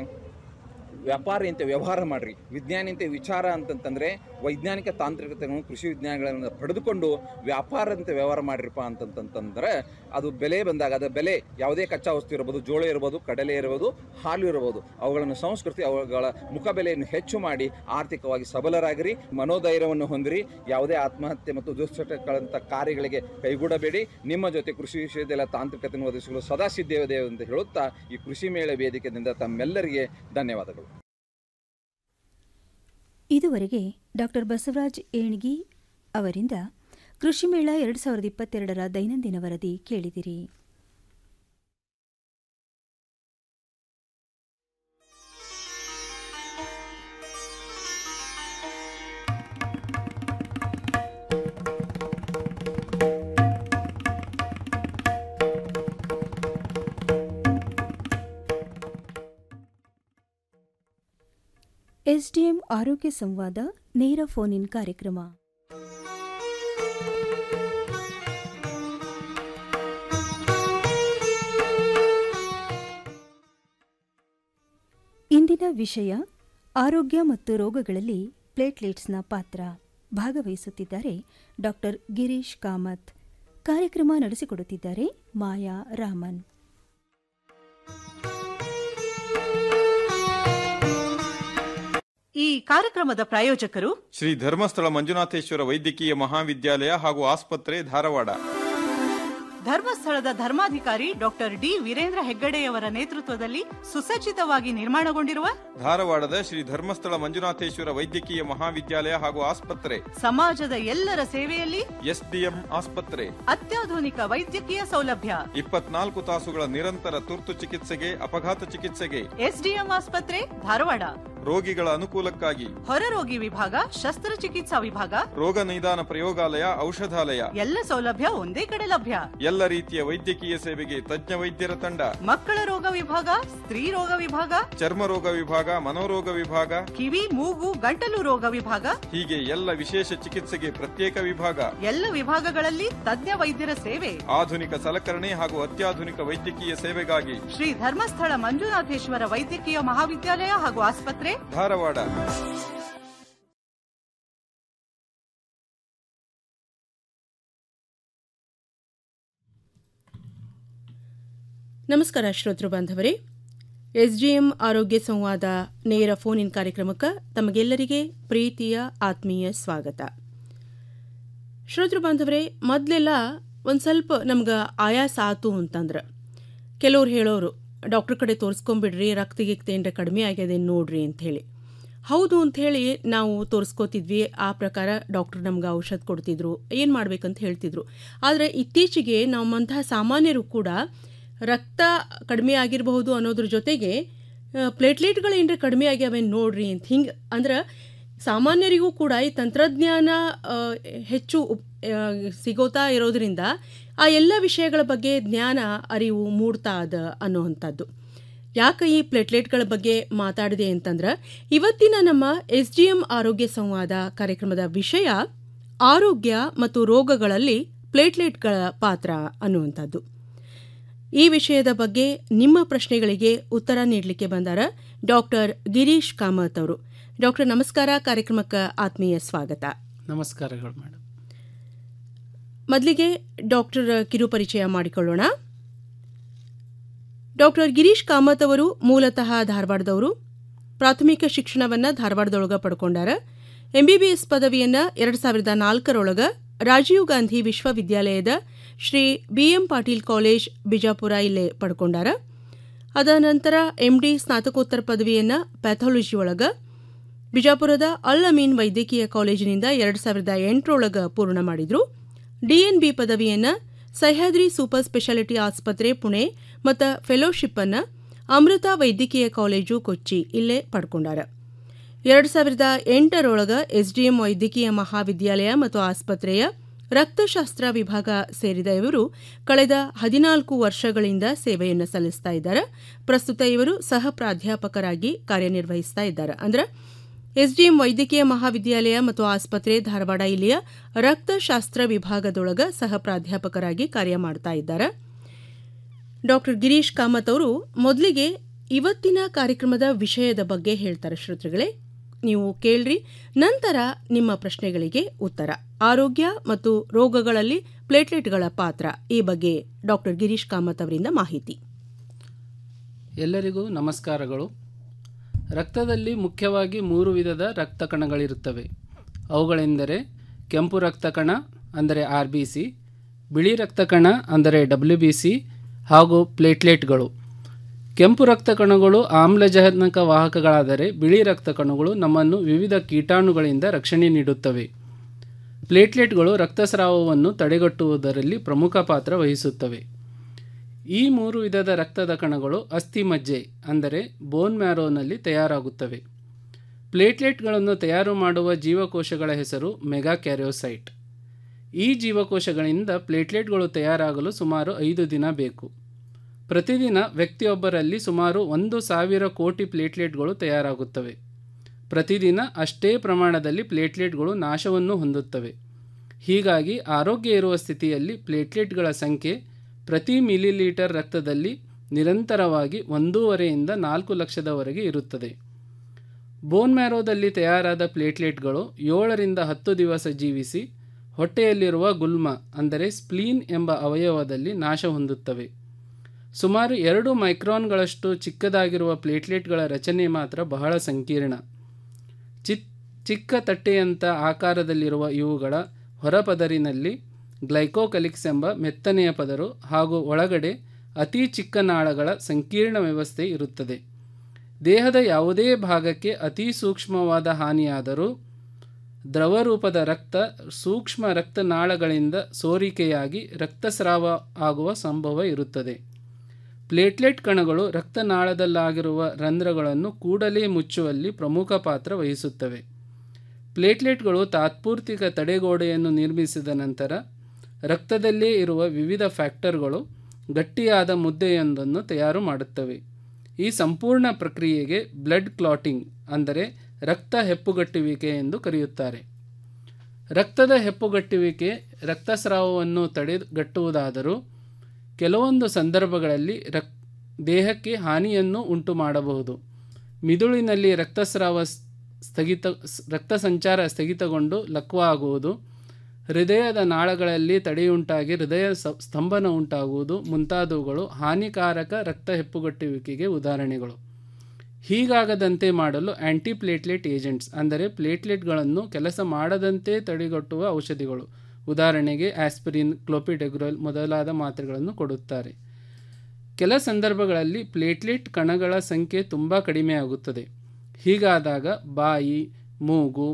ವ್ಯಾಪಾರಿ ಅಂತ ವ್ಯವಹಾರ ಮಾಡಿರಿ ವಿಜ್ಞಾನಿ ಅಂತ ವಿಚಾರ ಅಂತಂತಂದರೆ ವೈಜ್ಞಾನಿಕ ತಾಂತ್ರಿಕತೆಗಳನ್ನು ಕೃಷಿ ವಿಜ್ಞಾನಗಳನ್ನು ಪಡೆದುಕೊಂಡು ವ್ಯಾಪಾರ ಅಂತ ವ್ಯವಹಾರ ಮಾಡಿರಪ್ಪ ಅಂತಂತಂತಂದ್ರೆ ಅದು ಬೆಲೆ ಬಂದಾಗ ಅದರ ಬೆಲೆ ಯಾವುದೇ ಕಚ್ಚಾ ವಸ್ತು ಇರ್ಬೋದು ಜೋಳ ಇರ್ಬೋದು ಕಡಲೆ ಇರ್ಬೋದು ಹಾಲು ಇರ್ಬೋದು ಅವುಗಳನ್ನು ಸಂಸ್ಕೃತಿ ಅವುಗಳ ಮುಖ ಬೆಲೆಯನ್ನು ಹೆಚ್ಚು ಮಾಡಿ ಆರ್ಥಿಕವಾಗಿ ಸಬಲರಾಗಿರಿ ಮನೋಧೈರ್ಯವನ್ನು ಹೊಂದಿರಿ ಯಾವುದೇ ಆತ್ಮಹತ್ಯೆ ಮತ್ತು ದುಶ್ಚಟಗಳಂಥ ಕಾರ್ಯಗಳಿಗೆ ಕೈಗೂಡಬೇಡಿ ನಿಮ್ಮ ಜೊತೆ ಕೃಷಿ ವಿಷಯದೆಲ್ಲ ತಾಂತ್ರಿಕತೆಯನ್ನು ಒದಗಿಸಲು ಸದಾ ಸಿದ್ಧವಿದೆ ಅಂತ ಹೇಳುತ್ತಾ ಈ ಕೃಷಿ ಮೇಳ ವೇದಿಕೆಯಿಂದ ತಮ್ಮೆಲ್ಲರಿಗೆ ಧನ್ಯವಾದಗಳು ಇದುವರೆಗೆ ಡಾಕ್ಟರ್ ಬಸವರಾಜ್ ಏಣ್ಗಿ ಅವರಿಂದ ಕೃಷಿ ಮೇಳ ಎರಡು ಸಾವಿರದ ಇಪ್ಪತ್ತೆರಡರ ದೈನಂದಿನ ವರದಿ ಕೇಳಿದಿರಿ ಎಸ್ಡಿಎಂ ಆರೋಗ್ಯ ಸಂವಾದ ನೇರ ಫೋನ್ ಇನ್ ಕಾರ್ಯಕ್ರಮ ಇಂದಿನ ವಿಷಯ ಆರೋಗ್ಯ ಮತ್ತು ರೋಗಗಳಲ್ಲಿ ಪ್ಲೇಟ್ಲೆಟ್ಸ್ನ ಪಾತ್ರ ಭಾಗವಹಿಸುತ್ತಿದ್ದಾರೆ ಡಾಕ್ಟರ್ ಗಿರೀಶ್ ಕಾಮತ್ ಕಾರ್ಯಕ್ರಮ ನಡೆಸಿಕೊಡುತ್ತಿದ್ದಾರೆ ಮಾಯಾ ರಾಮನ್ ಈ ಕಾರ್ಯಕ್ರಮದ ಪ್ರಾಯೋಜಕರು ಶ್ರೀ ಧರ್ಮಸ್ಥಳ ಮಂಜುನಾಥೇಶ್ವರ ವೈದ್ಯಕೀಯ ಮಹಾವಿದ್ಯಾಲಯ ಹಾಗೂ ಆಸ್ಪತ್ರೆ ಧಾರವಾಡ ಧರ್ಮಸ್ಥಳದ ಧರ್ಮಾಧಿಕಾರಿ ಡಾಕ್ಟರ್ ಡಿ ವೀರೇಂದ್ರ ಹೆಗ್ಗಡೆಯವರ ನೇತೃತ್ವದಲ್ಲಿ ಸುಸಜ್ಜಿತವಾಗಿ ನಿರ್ಮಾಣಗೊಂಡಿರುವ ಧಾರವಾಡದ ಶ್ರೀ ಧರ್ಮಸ್ಥಳ ಮಂಜುನಾಥೇಶ್ವರ ವೈದ್ಯಕೀಯ ಮಹಾವಿದ್ಯಾಲಯ ಹಾಗೂ ಆಸ್ಪತ್ರೆ ಸಮಾಜದ ಎಲ್ಲರ ಸೇವೆಯಲ್ಲಿ ಎಸ್ಡಿಎಂ ಆಸ್ಪತ್ರೆ ಅತ್ಯಾಧುನಿಕ ವೈದ್ಯಕೀಯ ಸೌಲಭ್ಯ ಇಪ್ಪತ್ನಾಲ್ಕು ತಾಸುಗಳ ನಿರಂತರ ತುರ್ತು ಚಿಕಿತ್ಸೆಗೆ ಅಪಘಾತ ಚಿಕಿತ್ಸೆಗೆ ಎಸ್ಡಿಎಂ ಆಸ್ಪತ್ರೆ ಧಾರವಾಡ ರೋಗಿಗಳ ಅನುಕೂಲಕ್ಕಾಗಿ ಹೊರರೋಗಿ ವಿಭಾಗ ಶಸ್ತ್ರಚಿಕಿತ್ಸಾ ವಿಭಾಗ ರೋಗ ನಿದಾನ ಪ್ರಯೋಗಾಲಯ ಔಷಧಾಲಯ ಎಲ್ಲ ಸೌಲಭ್ಯ ಒಂದೇ ಕಡೆ ಲಭ್ಯ ಎಲ್ಲ ರೀತಿಯ ವೈದ್ಯಕೀಯ ಸೇವೆಗೆ ತಜ್ಞ ವೈದ್ಯರ ತಂಡ ಮಕ್ಕಳ ರೋಗ ವಿಭಾಗ ಸ್ತ್ರೀ ರೋಗ ವಿಭಾಗ ಚರ್ಮ ರೋಗ ವಿಭಾಗ ಮನೋರೋಗ ವಿಭಾಗ ಕಿವಿ ಮೂಗು ಗಂಟಲು ರೋಗ ವಿಭಾಗ ಹೀಗೆ ಎಲ್ಲ ವಿಶೇಷ ಚಿಕಿತ್ಸೆಗೆ ಪ್ರತ್ಯೇಕ ವಿಭಾಗ ಎಲ್ಲ ವಿಭಾಗಗಳಲ್ಲಿ ತಜ್ಞ ವೈದ್ಯರ ಸೇವೆ ಆಧುನಿಕ ಸಲಕರಣೆ ಹಾಗೂ ಅತ್ಯಾಧುನಿಕ ವೈದ್ಯಕೀಯ ಸೇವೆಗಾಗಿ ಶ್ರೀ ಧರ್ಮಸ್ಥಳ ಮಂಜುನಾಥೇಶ್ವರ ವೈದ್ಯಕೀಯ ಮಹಾವಿದ್ಯಾಲಯ ಹಾಗೂ ಆಸ್ಪತ್ರೆ ಧಾರವಾಡ ನಮಸ್ಕಾರ ಶ್ರೋತೃ ಬಾಂಧವರೇ ಎಸ್ಡಿಎಂ ಆರೋಗ್ಯ ಸಂವಾದ ನೇರ ಫೋನ್ ಇನ್ ಕಾರ್ಯಕ್ರಮಕ್ಕೆ ತಮಗೆಲ್ಲರಿಗೆ ಪ್ರೀತಿಯ ಆತ್ಮೀಯ ಸ್ವಾಗತ ಶ್ರೋತೃ ಬಾಂಧವರೇ ಮೊದಲೆಲ್ಲ ಒಂದು ಸ್ವಲ್ಪ ನಮ್ಗೆ ಆಯಾಸ ಆತು ಅಂತಂದ್ರೆ ಕೆಲವ್ರು ಹೇಳೋರು ಡಾಕ್ಟ್ರ್ ಕಡೆ ತೋರಿಸ್ಕೊಂಬಿಡ್ರಿ ರಕ್ತ ಗಿಕ್ತ ಏನ್ರ ಕಡಿಮೆ ಆಗ್ಯದೆ ನೋಡ್ರಿ ಅಂಥೇಳಿ ಹೌದು ಅಂಥೇಳಿ ನಾವು ತೋರಿಸ್ಕೋತಿದ್ವಿ ಆ ಪ್ರಕಾರ ಡಾಕ್ಟ್ರ್ ನಮ್ಗೆ ಔಷಧ ಕೊಡ್ತಿದ್ರು ಏನು ಮಾಡ್ಬೇಕಂತ ಹೇಳ್ತಿದ್ರು ಆದರೆ ಇತ್ತೀಚೆಗೆ ನಮ್ಮಂತಹ ಸಾಮಾನ್ಯರು ಕೂಡ ರಕ್ತ ಕಡಿಮೆ ಆಗಿರಬಹುದು ಅನ್ನೋದ್ರ ಜೊತೆಗೆ ಪ್ಲೇಟ್ಲೆಟ್ಗಳು ಏನರ ಕಡಿಮೆ ಆಗ್ಯಾವೆ ನೋಡ್ರಿ ಅಂತ ಹಿಂಗೆ ಅಂದ್ರೆ ಸಾಮಾನ್ಯರಿಗೂ ಕೂಡ ಈ ತಂತ್ರಜ್ಞಾನ ಆ, ಹೆಚ್ಚು ಉಪ್- ಆ, ಸಿಗೋತಾ ಇರೋದ್ರಿಂದ ಆ ಎಲ್ಲ ವಿಷಯಗಳ ಬಗ್ಗೆ ಜ್ಞಾನ ಅರಿವು ಮೂಡ್ತಾ ಅದ ಅನ್ನುವಂಥದ್ದು ಯಾಕೆ ಈ ಪ್ಲೇಟ್ಲೆಟ್ಗಳ ಬಗ್ಗೆ ಮಾತಾಡಿದೆ ಅಂತಂದ್ರೆ ಇವತ್ತಿನ ನಮ್ಮ ಎಸ್ ಡಿ ಎಂ ಆರೋಗ್ಯ ಸಂವಾದ ಕಾರ್ಯಕ್ರಮದ ವಿಷಯ ಆರೋಗ್ಯ ಮತ್ತು ರೋಗಗಳಲ್ಲಿ ಪ್ಲೇಟ್ಲೆಟ್ಗಳ ಪಾತ್ರ ಅನ್ನುವಂಥದ್ದು ಈ ವಿಷಯದ ಬಗ್ಗೆ ನಿಮ್ಮ ಪ್ರಶ್ನೆಗಳಿಗೆ ಉತ್ತರ ನೀಡಲಿಕ್ಕೆ ಬಂದಾರ ಡಾಕ್ಟರ್ ಗಿರೀಶ್ ಕಾಮತ್ ಅವರು ಡಾಕ್ಟರ್ ನಮಸ್ಕಾರ ಕಾರ್ಯಕ್ರಮಕ್ಕೆ ಆತ್ಮೀಯ ಸ್ವಾಗತ ನಮಸ್ಕಾರಗಳು ಮೇಡಮ್ ಮೊದಲಿಗೆ ಡಾಕ್ಟರ್ ಕಿರು ಪರಿಚಯ ಮಾಡಿಕೊಳ್ಳೋಣ ಡಾಕ್ಟರ್ ಗಿರೀಶ್ ಕಾಮತ್ ಅವರು ಮೂಲತಃ ಧಾರವಾಡದವರು ಪ್ರಾಥಮಿಕ ಶಿಕ್ಷಣವನ್ನು ಧಾರವಾಡದೊಳಗ ಪಡ್ಕೊಂಡಾರ ಎಂಬಿಬಿಎಸ್ ಪದವಿಯನ್ನು ಎರಡು ಸಾವಿರದ ನಾಲ್ಕರೊಳಗ ರಾಜೀವ್ ಗಾಂಧಿ ವಿಶ್ವವಿದ್ಯಾಲಯದ ಶ್ರೀ ಬಿಎಂ ಪಾಟೀಲ್ ಕಾಲೇಜ್ ಬಿಜಾಪುರ ಇಲ್ಲೇ ಪಡ್ಕೊಂಡಾರ ಅದ ನಂತರ ಎಂಡಿ ಸ್ನಾತಕೋತ್ತರ ಪದವಿಯನ್ನು ಪ್ಯಾಥಾಲಜಿ ಒಳಗ ಬಿಜಾಪುರದ ಅಲ್ ಅಮೀನ್ ವೈದ್ಯಕೀಯ ಕಾಲೇಜಿನಿಂದ ಎರಡು ಸಾವಿರದ ಎಂಟರೊಳಗ ಪೂರ್ಣ ಮಾಡಿದ್ರು ಡಿಎನ್ಬಿ ಪದವಿಯನ್ನು ಸಹ್ಯಾದ್ರಿ ಸೂಪರ್ ಸ್ಪೆಷಾಲಿಟಿ ಆಸ್ಪತ್ರೆ ಪುಣೆ ಮತ್ತು ಫೆಲೋಶಿಪ್ ಅನ್ನು ಅಮೃತ ವೈದ್ಯಕೀಯ ಕಾಲೇಜು ಕೊಚ್ಚಿ ಇಲ್ಲೇ ಪಡ್ಕೊಂಡಾರ ಎರಡು ಸಾವಿರದ ಎಂಟರೊಳಗ ಎಸ್ಡಿಎಂ ವೈದ್ಯಕೀಯ ಮಹಾವಿದ್ಯಾಲಯ ಮತ್ತು ಆಸ್ಪತ್ರೆಯ ರಕ್ತಶಾಸ್ತ್ರ ವಿಭಾಗ ಸೇರಿದ ಇವರು ಕಳೆದ ಹದಿನಾಲ್ಕು ವರ್ಷಗಳಿಂದ ಸೇವೆಯನ್ನು ಸಲ್ಲಿಸ್ತಾ ಇದ್ದಾರೆ ಪ್ರಸ್ತುತ ಇವರು ಸಹ ಪ್ರಾಧ್ಯಾಪಕರಾಗಿ ಕಾರ್ಯನಿರ್ವಹಿಸ್ತಾ ಇದ್ದಾರೆ ಅಂದ್ರೆ ಎಸ್ಡಿಎಂ ವೈದ್ಯಕೀಯ ಮಹಾವಿದ್ಯಾಲಯ ಮತ್ತು ಆಸ್ಪತ್ರೆ ಧಾರವಾಡ ಇಲ್ಲಿಯ ರಕ್ತಶಾಸ್ತ್ರ ವಿಭಾಗದೊಳಗ ಸಹ ಪ್ರಾಧ್ಯಾಪಕರಾಗಿ ಕಾರ್ಯ ಮಾಡ್ತಾ ಇದ್ದಾರೆ ಡಾಕ್ಟರ್ ಗಿರೀಶ್ ಕಾಮತ್ ಅವರು ಮೊದಲಿಗೆ ಇವತ್ತಿನ ಕಾರ್ಯಕ್ರಮದ ವಿಷಯದ ಬಗ್ಗೆ ಹೇಳ್ತಾರೆ ಶ್ರೋತೃಗಳೇ ನೀವು ಕೇಳ್ರಿ ನಂತರ ನಿಮ್ಮ ಪ್ರಶ್ನೆಗಳಿಗೆ ಉತ್ತರ ಆರೋಗ್ಯ ಮತ್ತು ರೋಗಗಳಲ್ಲಿ ಪ್ಲೇಟ್ಲೆಟ್ಗಳ ಪಾತ್ರ ಈ ಬಗ್ಗೆ ಡಾಕ್ಟರ್ ಗಿರೀಶ್ ಕಾಮತ್ ಅವರಿಂದ ಮಾಹಿತಿ ಎಲ್ಲರಿಗೂ ನಮಸ್ಕಾರಗಳು ರಕ್ತದಲ್ಲಿ ಮುಖ್ಯವಾಗಿ ಮೂರು ವಿಧದ ರಕ್ತ ಕಣಗಳಿರುತ್ತವೆ ಅವುಗಳೆಂದರೆ ಕೆಂಪು ರಕ್ತ ಕಣ ಅಂದರೆ ಆರ್ ಬಿ ಸಿ ಬಿಳಿ ರಕ್ತ ಕಣ ಅಂದರೆ ಡಬ್ಲ್ಯೂ ಬಿ ಸಿ ಹಾಗೂ ಪ್ಲೇಟ್ಲೆಟ್ಗಳು ಕೆಂಪು ರಕ್ತ ಕಣಗಳು ಆಮ್ಲಜನಕ ವಾಹಕಗಳಾದರೆ ಬಿಳಿ ರಕ್ತ ಕಣಗಳು ನಮ್ಮನ್ನು ವಿವಿಧ ಕೀಟಾಣುಗಳಿಂದ ರಕ್ಷಣೆ ನೀಡುತ್ತವೆ ಪ್ಲೇಟ್ಲೆಟ್ಗಳು ರಕ್ತಸ್ರಾವವನ್ನು ತಡೆಗಟ್ಟುವುದರಲ್ಲಿ ಪ್ರಮುಖ ಪಾತ್ರ ವಹಿಸುತ್ತವೆ ಈ ಮೂರು ವಿಧದ ರಕ್ತದ ಕಣಗಳು ಅಸ್ಥಿಮಜ್ಜೆ ಅಂದರೆ ಬೋನ್ ಮ್ಯಾರೋನಲ್ಲಿ ತಯಾರಾಗುತ್ತವೆ ಪ್ಲೇಟ್ಲೆಟ್ಗಳನ್ನು ತಯಾರು ಮಾಡುವ ಜೀವಕೋಶಗಳ ಹೆಸರು ಮೆಗಾ ಕ್ಯಾರಿಯೋಸೈಟ್ ಈ ಜೀವಕೋಶಗಳಿಂದ ಪ್ಲೇಟ್ಲೆಟ್ಗಳು ತಯಾರಾಗಲು ಸುಮಾರು ಐದು ದಿನ ಬೇಕು ಪ್ರತಿದಿನ ವ್ಯಕ್ತಿಯೊಬ್ಬರಲ್ಲಿ ಸುಮಾರು ಒಂದು ಸಾವಿರ ಕೋಟಿ ಪ್ಲೇಟ್ಲೆಟ್ಗಳು ತಯಾರಾಗುತ್ತವೆ ಪ್ರತಿದಿನ ಅಷ್ಟೇ ಪ್ರಮಾಣದಲ್ಲಿ ಪ್ಲೇಟ್ಲೆಟ್ಗಳು ನಾಶವನ್ನು ಹೊಂದುತ್ತವೆ ಹೀಗಾಗಿ ಆರೋಗ್ಯ ಇರುವ ಸ್ಥಿತಿಯಲ್ಲಿ ಪ್ಲೇಟ್ಲೆಟ್ಗಳ ಸಂಖ್ಯೆ ಪ್ರತಿ ಮಿಲಿಲೀಟರ್ ರಕ್ತದಲ್ಲಿ ನಿರಂತರವಾಗಿ ಒಂದೂವರೆಯಿಂದ ನಾಲ್ಕು ಲಕ್ಷದವರೆಗೆ ಇರುತ್ತದೆ ಬೋನ್ ಮ್ಯಾರೋದಲ್ಲಿ ತಯಾರಾದ ಪ್ಲೇಟ್ಲೆಟ್ಗಳು ಏಳರಿಂದ ಹತ್ತು ದಿವಸ ಜೀವಿಸಿ ಹೊಟ್ಟೆಯಲ್ಲಿರುವ ಗುಲ್ಮ ಅಂದರೆ ಸ್ಪ್ಲೀನ್ ಎಂಬ ಅವಯವದಲ್ಲಿ ನಾಶ ಹೊಂದುತ್ತವೆ ಸುಮಾರು ಎರಡು ಮೈಕ್ರಾನ್ಗಳಷ್ಟು ಚಿಕ್ಕದಾಗಿರುವ ಪ್ಲೇಟ್ಲೆಟ್ಗಳ ರಚನೆ ಮಾತ್ರ ಬಹಳ ಸಂಕೀರ್ಣ ಚಿತ್ ಚಿಕ್ಕ ತಟ್ಟೆಯಂಥ ಆಕಾರದಲ್ಲಿರುವ ಇವುಗಳ ಹೊರಪದರಿನಲ್ಲಿ ಗ್ಲೈಕೋಕಲಿಕ್ಸ್ ಎಂಬ ಮೆತ್ತನೆಯ ಪದರು ಹಾಗೂ ಒಳಗಡೆ ಅತಿ ಚಿಕ್ಕ ನಾಳಗಳ ಸಂಕೀರ್ಣ ವ್ಯವಸ್ಥೆ ಇರುತ್ತದೆ ದೇಹದ ಯಾವುದೇ ಭಾಗಕ್ಕೆ ಅತಿ ಸೂಕ್ಷ್ಮವಾದ ಹಾನಿಯಾದರೂ ದ್ರವರೂಪದ ರಕ್ತ ಸೂಕ್ಷ್ಮ ರಕ್ತನಾಳಗಳಿಂದ ಸೋರಿಕೆಯಾಗಿ ರಕ್ತಸ್ರಾವ ಆಗುವ ಸಂಭವ ಇರುತ್ತದೆ ಪ್ಲೇಟ್ಲೆಟ್ ಕಣಗಳು ರಕ್ತನಾಳದಲ್ಲಾಗಿರುವ ರಂಧ್ರಗಳನ್ನು ಕೂಡಲೇ ಮುಚ್ಚುವಲ್ಲಿ ಪ್ರಮುಖ ಪಾತ್ರ ವಹಿಸುತ್ತವೆ ಪ್ಲೇಟ್ಲೆಟ್ಗಳು ತಾತ್ಪೂರ್ತಿಕ ತಡೆಗೋಡೆಯನ್ನು ನಿರ್ಮಿಸಿದ ನಂತರ ರಕ್ತದಲ್ಲೇ ಇರುವ ವಿವಿಧ ಫ್ಯಾಕ್ಟರ್ಗಳು ಗಟ್ಟಿಯಾದ ಮುದ್ದೆಯೊಂದನ್ನು ತಯಾರು ಮಾಡುತ್ತವೆ ಈ ಸಂಪೂರ್ಣ ಪ್ರಕ್ರಿಯೆಗೆ ಬ್ಲಡ್ ಕ್ಲಾಟಿಂಗ್ ಅಂದರೆ ರಕ್ತ ಹೆಪ್ಪುಗಟ್ಟುವಿಕೆ ಎಂದು ಕರೆಯುತ್ತಾರೆ ರಕ್ತದ ಹೆಪ್ಪುಗಟ್ಟುವಿಕೆ ರಕ್ತಸ್ರಾವವನ್ನು ತಡೆಗಟ್ಟುವುದಾದರೂ ಕೆಲವೊಂದು ಸಂದರ್ಭಗಳಲ್ಲಿ ರಕ್ ದೇಹಕ್ಕೆ ಹಾನಿಯನ್ನು ಉಂಟು ಮಾಡಬಹುದು ಮಿದುಳಿನಲ್ಲಿ ರಕ್ತಸ್ರಾವ ಸ್ಥಗಿತ ರಕ್ತ ಸಂಚಾರ ಸ್ಥಗಿತಗೊಂಡು ಲಕ್ವ ಆಗುವುದು ಹೃದಯದ ನಾಳಗಳಲ್ಲಿ ತಡೆಯುಂಟಾಗಿ ಹೃದಯ ಸ್ತಂಭನ ಉಂಟಾಗುವುದು ಮುಂತಾದವುಗಳು ಹಾನಿಕಾರಕ ರಕ್ತ ಹೆಪ್ಪುಗಟ್ಟುವಿಕೆಗೆ ಉದಾಹರಣೆಗಳು ಹೀಗಾಗದಂತೆ ಮಾಡಲು ಆ್ಯಂಟಿಪ್ಲೇಟ್ಲೆಟ್ ಏಜೆಂಟ್ಸ್ ಅಂದರೆ ಪ್ಲೇಟ್ಲೆಟ್ಗಳನ್ನು ಕೆಲಸ ಮಾಡದಂತೆ ತಡೆಗಟ್ಟುವ ಔಷಧಿಗಳು ಉದಾಹರಣೆಗೆ ಆಸ್ಪಿರಿನ್ ಕ್ಲೋಪಿಡೆಗ್ರೋಲ್ ಮೊದಲಾದ ಮಾತ್ರೆಗಳನ್ನು ಕೊಡುತ್ತಾರೆ ಕೆಲ ಸಂದರ್ಭಗಳಲ್ಲಿ ಪ್ಲೇಟ್ಲೆಟ್ ಕಣಗಳ ಸಂಖ್ಯೆ ತುಂಬ ಕಡಿಮೆಯಾಗುತ್ತದೆ ಹೀಗಾದಾಗ ಬಾಯಿ ಮೂಗು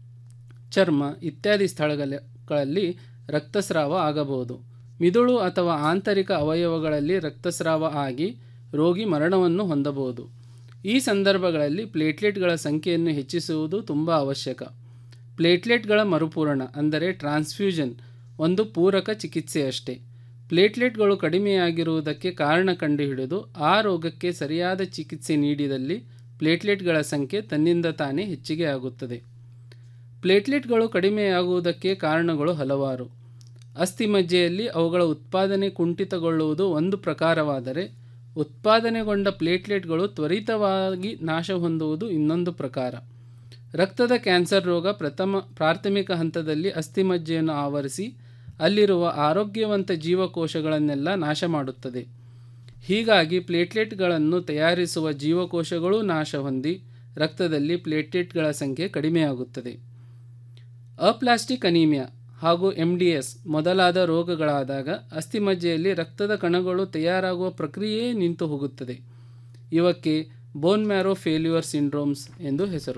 ಚರ್ಮ ಇತ್ಯಾದಿ ಸ್ಥಳಗಳಲ್ಲಿ ರಕ್ತಸ್ರಾವ ಆಗಬಹುದು ಮಿದುಳು ಅಥವಾ ಆಂತರಿಕ ಅವಯವಗಳಲ್ಲಿ ರಕ್ತಸ್ರಾವ ಆಗಿ ರೋಗಿ ಮರಣವನ್ನು ಹೊಂದಬಹುದು ಈ ಸಂದರ್ಭಗಳಲ್ಲಿ ಪ್ಲೇಟ್ಲೆಟ್ಗಳ ಸಂಖ್ಯೆಯನ್ನು ಹೆಚ್ಚಿಸುವುದು ತುಂಬ ಅವಶ್ಯಕ ಪ್ಲೇಟ್ಲೆಟ್ಗಳ ಮರುಪೂರಣ ಅಂದರೆ ಟ್ರಾನ್ಸ್ಫ್ಯೂಷನ್ ಒಂದು ಪೂರಕ ಚಿಕಿತ್ಸೆಯಷ್ಟೇ ಪ್ಲೇಟ್ಲೆಟ್ಗಳು ಕಡಿಮೆಯಾಗಿರುವುದಕ್ಕೆ ಕಾರಣ ಕಂಡುಹಿಡಿದು ಆ ರೋಗಕ್ಕೆ ಸರಿಯಾದ ಚಿಕಿತ್ಸೆ ನೀಡಿದಲ್ಲಿ ಪ್ಲೇಟ್ಲೆಟ್ಗಳ ಸಂಖ್ಯೆ ತನ್ನಿಂದ ತಾನೇ ಹೆಚ್ಚಿಗೆ ಆಗುತ್ತದೆ ಪ್ಲೇಟ್ಲೆಟ್ಗಳು ಕಡಿಮೆಯಾಗುವುದಕ್ಕೆ ಕಾರಣಗಳು ಹಲವಾರು ಅಸ್ಥಿಮಜ್ಜೆಯಲ್ಲಿ ಅವುಗಳ ಉತ್ಪಾದನೆ ಕುಂಠಿತಗೊಳ್ಳುವುದು ಒಂದು ಪ್ರಕಾರವಾದರೆ ಉತ್ಪಾದನೆಗೊಂಡ ಪ್ಲೇಟ್ಲೆಟ್ಗಳು ತ್ವರಿತವಾಗಿ ನಾಶ ಹೊಂದುವುದು ಇನ್ನೊಂದು ಪ್ರಕಾರ ರಕ್ತದ ಕ್ಯಾನ್ಸರ್ ರೋಗ ಪ್ರಥಮ ಪ್ರಾಥಮಿಕ ಹಂತದಲ್ಲಿ ಅಸ್ಥಿಮಜ್ಜೆಯನ್ನು ಆವರಿಸಿ ಅಲ್ಲಿರುವ ಆರೋಗ್ಯವಂತ ಜೀವಕೋಶಗಳನ್ನೆಲ್ಲ ನಾಶ ಮಾಡುತ್ತದೆ ಹೀಗಾಗಿ ಪ್ಲೇಟ್ಲೆಟ್ಗಳನ್ನು ತಯಾರಿಸುವ ಜೀವಕೋಶಗಳೂ ನಾಶ ಹೊಂದಿ ರಕ್ತದಲ್ಲಿ ಪ್ಲೇಟ್ಲೆಟ್ಗಳ ಸಂಖ್ಯೆ ಕಡಿಮೆಯಾಗುತ್ತದೆ ಅಪ್ಲಾಸ್ಟಿಕ್ ಅನೀಮಿಯಾ ಹಾಗೂ ಎಮ್ ಡಿ ಎಸ್ ಮೊದಲಾದ ರೋಗಗಳಾದಾಗ ಅಸ್ಥಿಮಜ್ಜೆಯಲ್ಲಿ ರಕ್ತದ ಕಣಗಳು ತಯಾರಾಗುವ ಪ್ರಕ್ರಿಯೆಯೇ ನಿಂತು ಹೋಗುತ್ತದೆ ಇವಕ್ಕೆ ಬೋನ್ ಮ್ಯಾರೋ ಫೇಲ್ಯೂರ್ ಸಿಂಡ್ರೋಮ್ಸ್ ಎಂದು ಹೆಸರು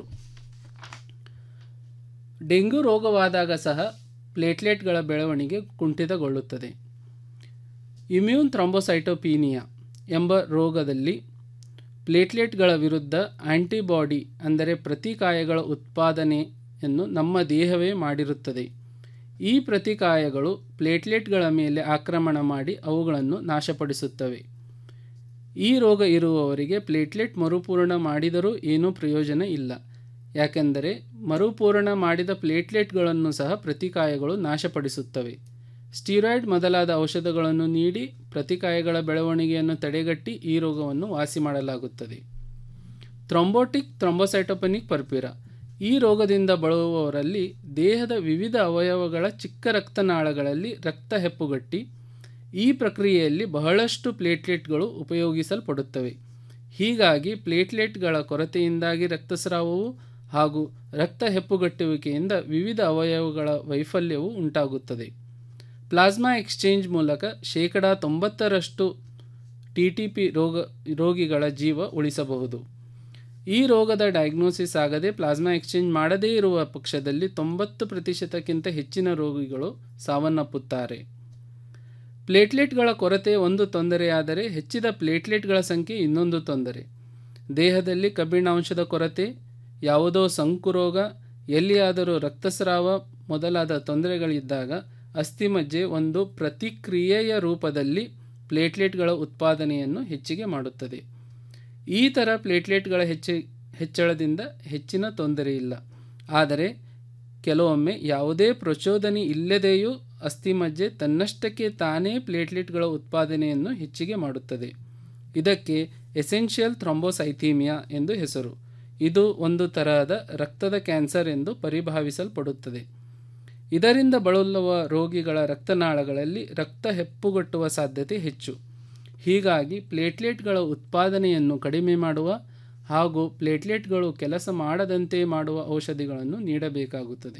ಡೆಂಗ್ಯೂ ರೋಗವಾದಾಗ ಸಹ ಪ್ಲೇಟ್ಲೆಟ್ಗಳ ಬೆಳವಣಿಗೆ ಕುಂಠಿತಗೊಳ್ಳುತ್ತದೆ ಇಮ್ಯೂನ್ ಥ್ರಾಂಬೋಸೈಟೋಪೀನಿಯಾ ಎಂಬ ರೋಗದಲ್ಲಿ ಪ್ಲೇಟ್ಲೆಟ್ಗಳ ವಿರುದ್ಧ ಆಂಟಿಬಾಡಿ ಅಂದರೆ ಪ್ರತಿಕಾಯಗಳ ಉತ್ಪಾದನೆಯನ್ನು ನಮ್ಮ ದೇಹವೇ ಮಾಡಿರುತ್ತದೆ ಈ ಪ್ರತಿಕಾಯಗಳು ಪ್ಲೇಟ್ಲೆಟ್ಗಳ ಮೇಲೆ ಆಕ್ರಮಣ ಮಾಡಿ ಅವುಗಳನ್ನು ನಾಶಪಡಿಸುತ್ತವೆ ಈ ರೋಗ ಇರುವವರಿಗೆ ಪ್ಲೇಟ್ಲೆಟ್ ಮರುಪೂರಣ ಮಾಡಿದರೂ ಏನೂ ಪ್ರಯೋಜನ ಇಲ್ಲ ಯಾಕೆಂದರೆ ಮರುಪೂರಣ ಮಾಡಿದ ಪ್ಲೇಟ್ಲೆಟ್ಗಳನ್ನು ಸಹ ಪ್ರತಿಕಾಯಗಳು ನಾಶಪಡಿಸುತ್ತವೆ ಸ್ಟೀರಾಯ್ಡ್ ಮೊದಲಾದ ಔಷಧಗಳನ್ನು ನೀಡಿ ಪ್ರತಿಕಾಯಗಳ ಬೆಳವಣಿಗೆಯನ್ನು ತಡೆಗಟ್ಟಿ ಈ ರೋಗವನ್ನು ವಾಸಿ ಮಾಡಲಾಗುತ್ತದೆ ಥ್ರೊಂಬೋಟಿಕ್ ಥ್ರೊಂಬೋಸೈಟೋಪನಿಕ್ ಪರ್ಪಿರ ಈ ರೋಗದಿಂದ ಬಳಲುವವರಲ್ಲಿ ದೇಹದ ವಿವಿಧ ಅವಯವಗಳ ಚಿಕ್ಕ ರಕ್ತನಾಳಗಳಲ್ಲಿ ರಕ್ತ ಹೆಪ್ಪುಗಟ್ಟಿ ಈ ಪ್ರಕ್ರಿಯೆಯಲ್ಲಿ ಬಹಳಷ್ಟು ಪ್ಲೇಟ್ಲೆಟ್ಗಳು ಉಪಯೋಗಿಸಲ್ಪಡುತ್ತವೆ ಹೀಗಾಗಿ ಪ್ಲೇಟ್ಲೆಟ್ಗಳ ಕೊರತೆಯಿಂದಾಗಿ ರಕ್ತಸ್ರಾವವು ಹಾಗೂ ರಕ್ತ ಹೆಪ್ಪುಗಟ್ಟುವಿಕೆಯಿಂದ ವಿವಿಧ ಅವಯವಗಳ ವೈಫಲ್ಯವು ಉಂಟಾಗುತ್ತದೆ ಪ್ಲಾಸ್ಮಾ ಎಕ್ಸ್ಚೇಂಜ್ ಮೂಲಕ ಶೇಕಡ ತೊಂಬತ್ತರಷ್ಟು ಟಿ ಟಿ ಪಿ ರೋಗ ರೋಗಿಗಳ ಜೀವ ಉಳಿಸಬಹುದು ಈ ರೋಗದ ಡಯಾಗ್ನೋಸಿಸ್ ಆಗದೆ ಪ್ಲಾಸ್ಮಾ ಎಕ್ಸ್ಚೇಂಜ್ ಮಾಡದೇ ಇರುವ ಪಕ್ಷದಲ್ಲಿ ತೊಂಬತ್ತು ಪ್ರತಿಶತಕ್ಕಿಂತ ಹೆಚ್ಚಿನ ರೋಗಿಗಳು ಸಾವನ್ನಪ್ಪುತ್ತಾರೆ ಪ್ಲೇಟ್ಲೆಟ್ಗಳ ಕೊರತೆ ಒಂದು ತೊಂದರೆಯಾದರೆ ಹೆಚ್ಚಿದ ಪ್ಲೇಟ್ಲೆಟ್ಗಳ ಸಂಖ್ಯೆ ಇನ್ನೊಂದು ತೊಂದರೆ ದೇಹದಲ್ಲಿ ಕಬ್ಬಿಣಾಂಶದ ಕೊರತೆ ಯಾವುದೋ ಸಂಕುರೋಗ ಎಲ್ಲಿಯಾದರೂ ರಕ್ತಸ್ರಾವ ಮೊದಲಾದ ತೊಂದರೆಗಳಿದ್ದಾಗ ಅಸ್ಥಿಮಜ್ಜೆ ಒಂದು ಪ್ರತಿಕ್ರಿಯೆಯ ರೂಪದಲ್ಲಿ ಪ್ಲೇಟ್ಲೆಟ್ಗಳ ಉತ್ಪಾದನೆಯನ್ನು ಹೆಚ್ಚಿಗೆ ಮಾಡುತ್ತದೆ ಈ ಥರ ಪ್ಲೇಟ್ಲೆಟ್ಗಳ ಹೆಚ್ಚಿ ಹೆಚ್ಚಳದಿಂದ ಹೆಚ್ಚಿನ ತೊಂದರೆ ಇಲ್ಲ ಆದರೆ ಕೆಲವೊಮ್ಮೆ ಯಾವುದೇ ಪ್ರಚೋದನೆ ಇಲ್ಲದೆಯೂ ಅಸ್ಥಿಮಜ್ಜೆ ತನ್ನಷ್ಟಕ್ಕೆ ತಾನೇ ಪ್ಲೇಟ್ಲೆಟ್ಗಳ ಉತ್ಪಾದನೆಯನ್ನು ಹೆಚ್ಚಿಗೆ ಮಾಡುತ್ತದೆ ಇದಕ್ಕೆ ಎಸೆನ್ಷಿಯಲ್ ಥ್ರೊಂಬೋಸೈಥೀಮಿಯಾ ಎಂದು ಹೆಸರು ಇದು ಒಂದು ತರಹದ ರಕ್ತದ ಕ್ಯಾನ್ಸರ್ ಎಂದು ಪರಿಭಾವಿಸಲ್ಪಡುತ್ತದೆ ಇದರಿಂದ ಬಳಲುವ ರೋಗಿಗಳ ರಕ್ತನಾಳಗಳಲ್ಲಿ ರಕ್ತ ಹೆಪ್ಪುಗಟ್ಟುವ ಸಾಧ್ಯತೆ ಹೆಚ್ಚು ಹೀಗಾಗಿ ಪ್ಲೇಟ್ಲೆಟ್ಗಳ ಉತ್ಪಾದನೆಯನ್ನು ಕಡಿಮೆ ಮಾಡುವ ಹಾಗೂ ಪ್ಲೇಟ್ಲೆಟ್ಗಳು ಕೆಲಸ ಮಾಡದಂತೆ ಮಾಡುವ ಔಷಧಿಗಳನ್ನು ನೀಡಬೇಕಾಗುತ್ತದೆ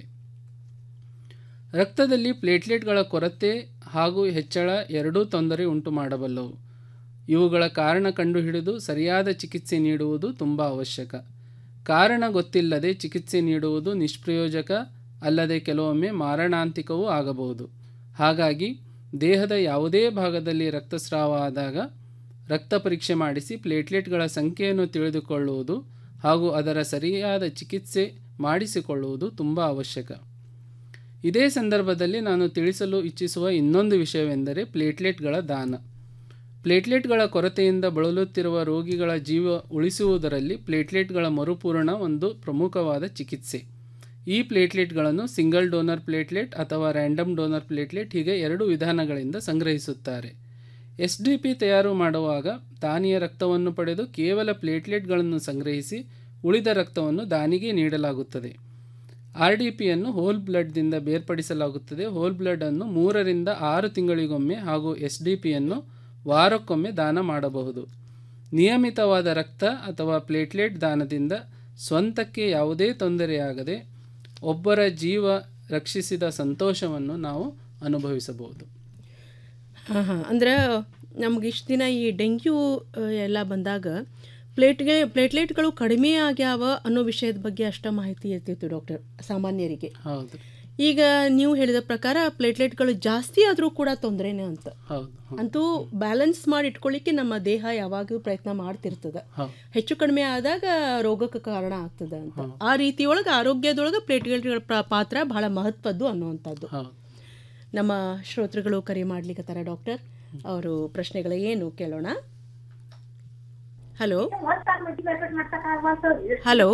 ರಕ್ತದಲ್ಲಿ ಪ್ಲೇಟ್ಲೆಟ್ಗಳ ಕೊರತೆ ಹಾಗೂ ಹೆಚ್ಚಳ ಎರಡೂ ತೊಂದರೆ ಉಂಟು ಮಾಡಬಲ್ಲವು ಇವುಗಳ ಕಾರಣ ಕಂಡುಹಿಡಿದು ಸರಿಯಾದ ಚಿಕಿತ್ಸೆ ನೀಡುವುದು ತುಂಬ ಅವಶ್ಯಕ ಕಾರಣ ಗೊತ್ತಿಲ್ಲದೆ ಚಿಕಿತ್ಸೆ ನೀಡುವುದು ನಿಷ್ಪ್ರಯೋಜಕ ಅಲ್ಲದೆ ಕೆಲವೊಮ್ಮೆ ಮಾರಣಾಂತಿಕವೂ ಆಗಬಹುದು ಹಾಗಾಗಿ ದೇಹದ ಯಾವುದೇ ಭಾಗದಲ್ಲಿ ರಕ್ತಸ್ರಾವ ಆದಾಗ ರಕ್ತ ಪರೀಕ್ಷೆ ಮಾಡಿಸಿ ಪ್ಲೇಟ್ಲೆಟ್ಗಳ ಸಂಖ್ಯೆಯನ್ನು ತಿಳಿದುಕೊಳ್ಳುವುದು ಹಾಗೂ ಅದರ ಸರಿಯಾದ ಚಿಕಿತ್ಸೆ ಮಾಡಿಸಿಕೊಳ್ಳುವುದು ತುಂಬ ಅವಶ್ಯಕ ಇದೇ ಸಂದರ್ಭದಲ್ಲಿ ನಾನು ತಿಳಿಸಲು ಇಚ್ಛಿಸುವ ಇನ್ನೊಂದು ವಿಷಯವೆಂದರೆ ಪ್ಲೇಟ್ಲೆಟ್ಗಳ ದಾನ ಪ್ಲೇಟ್ಲೆಟ್ಗಳ ಕೊರತೆಯಿಂದ ಬಳಲುತ್ತಿರುವ ರೋಗಿಗಳ ಜೀವ ಉಳಿಸುವುದರಲ್ಲಿ ಪ್ಲೇಟ್ಲೆಟ್ಗಳ ಮರುಪೂರಣ ಒಂದು ಪ್ರಮುಖವಾದ ಚಿಕಿತ್ಸೆ ಈ ಪ್ಲೇಟ್ಲೆಟ್ಗಳನ್ನು ಸಿಂಗಲ್ ಡೋನರ್ ಪ್ಲೇಟ್ಲೆಟ್ ಅಥವಾ ರ್ಯಾಂಡಮ್ ಡೋನರ್ ಪ್ಲೇಟ್ಲೆಟ್ ಹೀಗೆ ಎರಡು ವಿಧಾನಗಳಿಂದ ಸಂಗ್ರಹಿಸುತ್ತಾರೆ ಎಸ್ ಡಿ ಪಿ ತಯಾರು ಮಾಡುವಾಗ ದಾನಿಯ ರಕ್ತವನ್ನು ಪಡೆದು ಕೇವಲ ಪ್ಲೇಟ್ಲೆಟ್ಗಳನ್ನು ಸಂಗ್ರಹಿಸಿ ಉಳಿದ ರಕ್ತವನ್ನು ದಾನಿಗೆ ನೀಡಲಾಗುತ್ತದೆ ಆರ್ ಡಿ ಪಿಯನ್ನು ಹೋಲ್ ಬ್ಲಡ್ದಿಂದ ಬೇರ್ಪಡಿಸಲಾಗುತ್ತದೆ ಹೋಲ್ ಬ್ಲಡನ್ನು ಮೂರರಿಂದ ಆರು ತಿಂಗಳಿಗೊಮ್ಮೆ ಹಾಗೂ ಎಸ್ ಡಿ ಪಿಯನ್ನು ವಾರಕ್ಕೊಮ್ಮೆ ದಾನ ಮಾಡಬಹುದು ನಿಯಮಿತವಾದ ರಕ್ತ ಅಥವಾ ಪ್ಲೇಟ್ಲೆಟ್ ದಾನದಿಂದ ಸ್ವಂತಕ್ಕೆ ಯಾವುದೇ ತೊಂದರೆಯಾಗದೆ ಒಬ್ಬರ ಜೀವ ರಕ್ಷಿಸಿದ ಸಂತೋಷವನ್ನು ನಾವು ಅನುಭವಿಸಬಹುದು ಹಾಂ ಹಾಂ ಅಂದ್ರೆ ನಮ್ಗೆ ಇಷ್ಟು ದಿನ ಈ ಡೆಂಗ್ಯೂ ಆ, ಎಲ್ಲ ಬಂದಾಗ ಪ್ಲೇಟ್ಗೆ ಪ್ಲೇಟ್ಲೆಟ್ಗಳು ಕಡಿಮೆ ಆಗ್ಯಾವ ಅನ್ನೋ ವಿಷಯದ ಬಗ್ಗೆ ಅಷ್ಟ ಮಾಹಿತಿ ಇರ್ತಿತ್ತು ಡಾಕ್ಟರ್ ಸಾಮಾನ್ಯರಿಗೆ ಹೌದು ಈಗ ನೀವು ಹೇಳಿದ ಪ್ರಕಾರ ಪ್ಲೇಟ್ಲೆಟ್ಗಳು ಜಾಸ್ತಿ ಆದರೂ ಕೂಡ ತೊಂದರೆನೇ ಅಂತ ಹೌದು ಅಂತೂ ಬ್ಯಾಲೆನ್ಸ್ ಮಾಡಿ ಇಟ್ಕೊಳ್ಳಿಕ್ಕೆ ನಮ್ಮ ದೇಹ ಯಾವಾಗಲೂ ಪ್ರಯತ್ನ ಮಾಡ್ತಿರ್ತದೆ ಹೌದು ಹೆಚ್ಚು ಕಡಿಮೆ ಆದಾಗ ರೋಗಕ್ಕೆ ಕಾರಣ ಆಗ್ತದೆ ಅಂತ ಆ ರೀತಿಯೊಳಗೆ ಆರೋಗ್ಯದೊಳಗೆ ಪ್ಲೇಟ್ಗಳ ಪ್ರ- ಪಾತ್ರ ಬಹಳ ಮಹತ್ವದ್ದು ಅನ್ನುವಂಥದ್ದು ಹೌದು ನಮ್ಮ ಶ್ರೋತೃಗಳು ಕರೆ ಮಾಡ್ಲಿಕ್ಕತ್ತಾರ ಡಾಕ್ಟರ್ ಅವರು ಪ್ರಶ್ನೆಗಳು ಏನು ಕೇಳೋಣ ಹಲೋ ಹಲೋ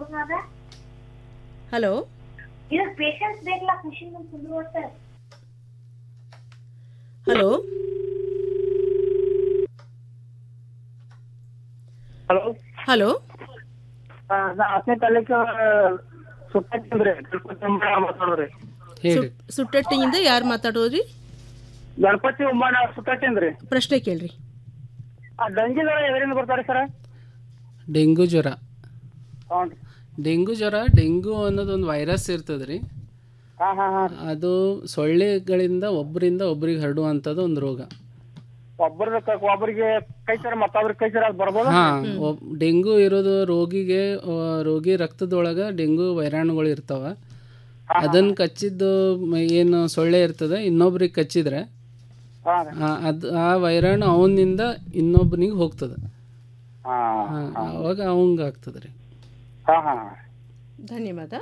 ಹಲೋ ಇದು ಪೇಷಂಟ್ಸ್ ಬೇಕಲ್ಲ ಖುಷಿ ಕುಂದ್ರು ಸರ್ ಹಲೋ ಹಲೋ ಹಲೋ ಹತ್ತನೇ ತಾರೀಕು ಸುತ್ತಂದ್ರಿ ಮಾತಾಡೋದ್ರಿ ಹೇಳಿ ಸುಟ್ಟಟ್ಟಿಯಿಂದ ಯಾರು ಮಾತಾಡೋದ್ರಿ ಗಣಪತಿ ಉಮ್ಮನ ಸುತ್ತಂದ್ರಿ ಪ್ರಶ್ನೆ ಕೇಳ್ರಿ ಆ ದಂಜಿಗಳ ಎದರಿಂದ ಬರ್ತಾರೆ ಸರ್ ಡೆಂಗು ಜ್ವರ ಹ್ಞೂ ಡೆಂಗು ಜ್ವರ ಡೆಂಗು ಅನ್ನೋದೊಂದು ವೈರಸ್ ಇರ್ತದೆ ರೀ ಹಾ ಹಾ ಹಾ ಅದು ಸೊಳ್ಳೆಗಳಿಂದ ಒಬ್ಬರಿಂದ ಒಬ್ರಿಗೆ ಹರಡುವಂಥದ್ದು ಒಂದು ರೋಗ ಒಬ್ಬರದ ಒಬ್ಬರಿಗೆ ಕೈ ಸರ ಮತ್ತೊಬ್ರಿಗೆ ಕೈ ಸರ ಬರ್ಬೋದು ಹಾ ಒಬ್ ಡೆಂಗು ಇರೋದು ರೋಗಿಗೆ ಆ, ರೋಗಿ ರಕ್ತದೊಳಗ ಡೆಂಗು ವೈರಾಣುಗಳು ಇರ್ತಾವ ಅದನ್ನ ಕಚ್ಚಿದ್ದು ಮ- ಏನು ಸೊಳ್ಳೆ ಇರ್ತದೆ ಇನ್ನೊಬ್ರಿಗೆ ಕಚ್ಚಿದ್ರೆ ಹಾ ಆ, ಅದ್ ಆ ವೈರಾಣು ಅವನಿಂದ ಇನ್ನೊಬ್ಬನಿಗೆ ಹೋಗ್ತದೆ ಹಾ ಹಾ, ಅವಾಗ ಅವಂಗ ಆಗ್ತದೆ ರೀ ಹಾ ಹಾ ಧನ್ಯವಾದ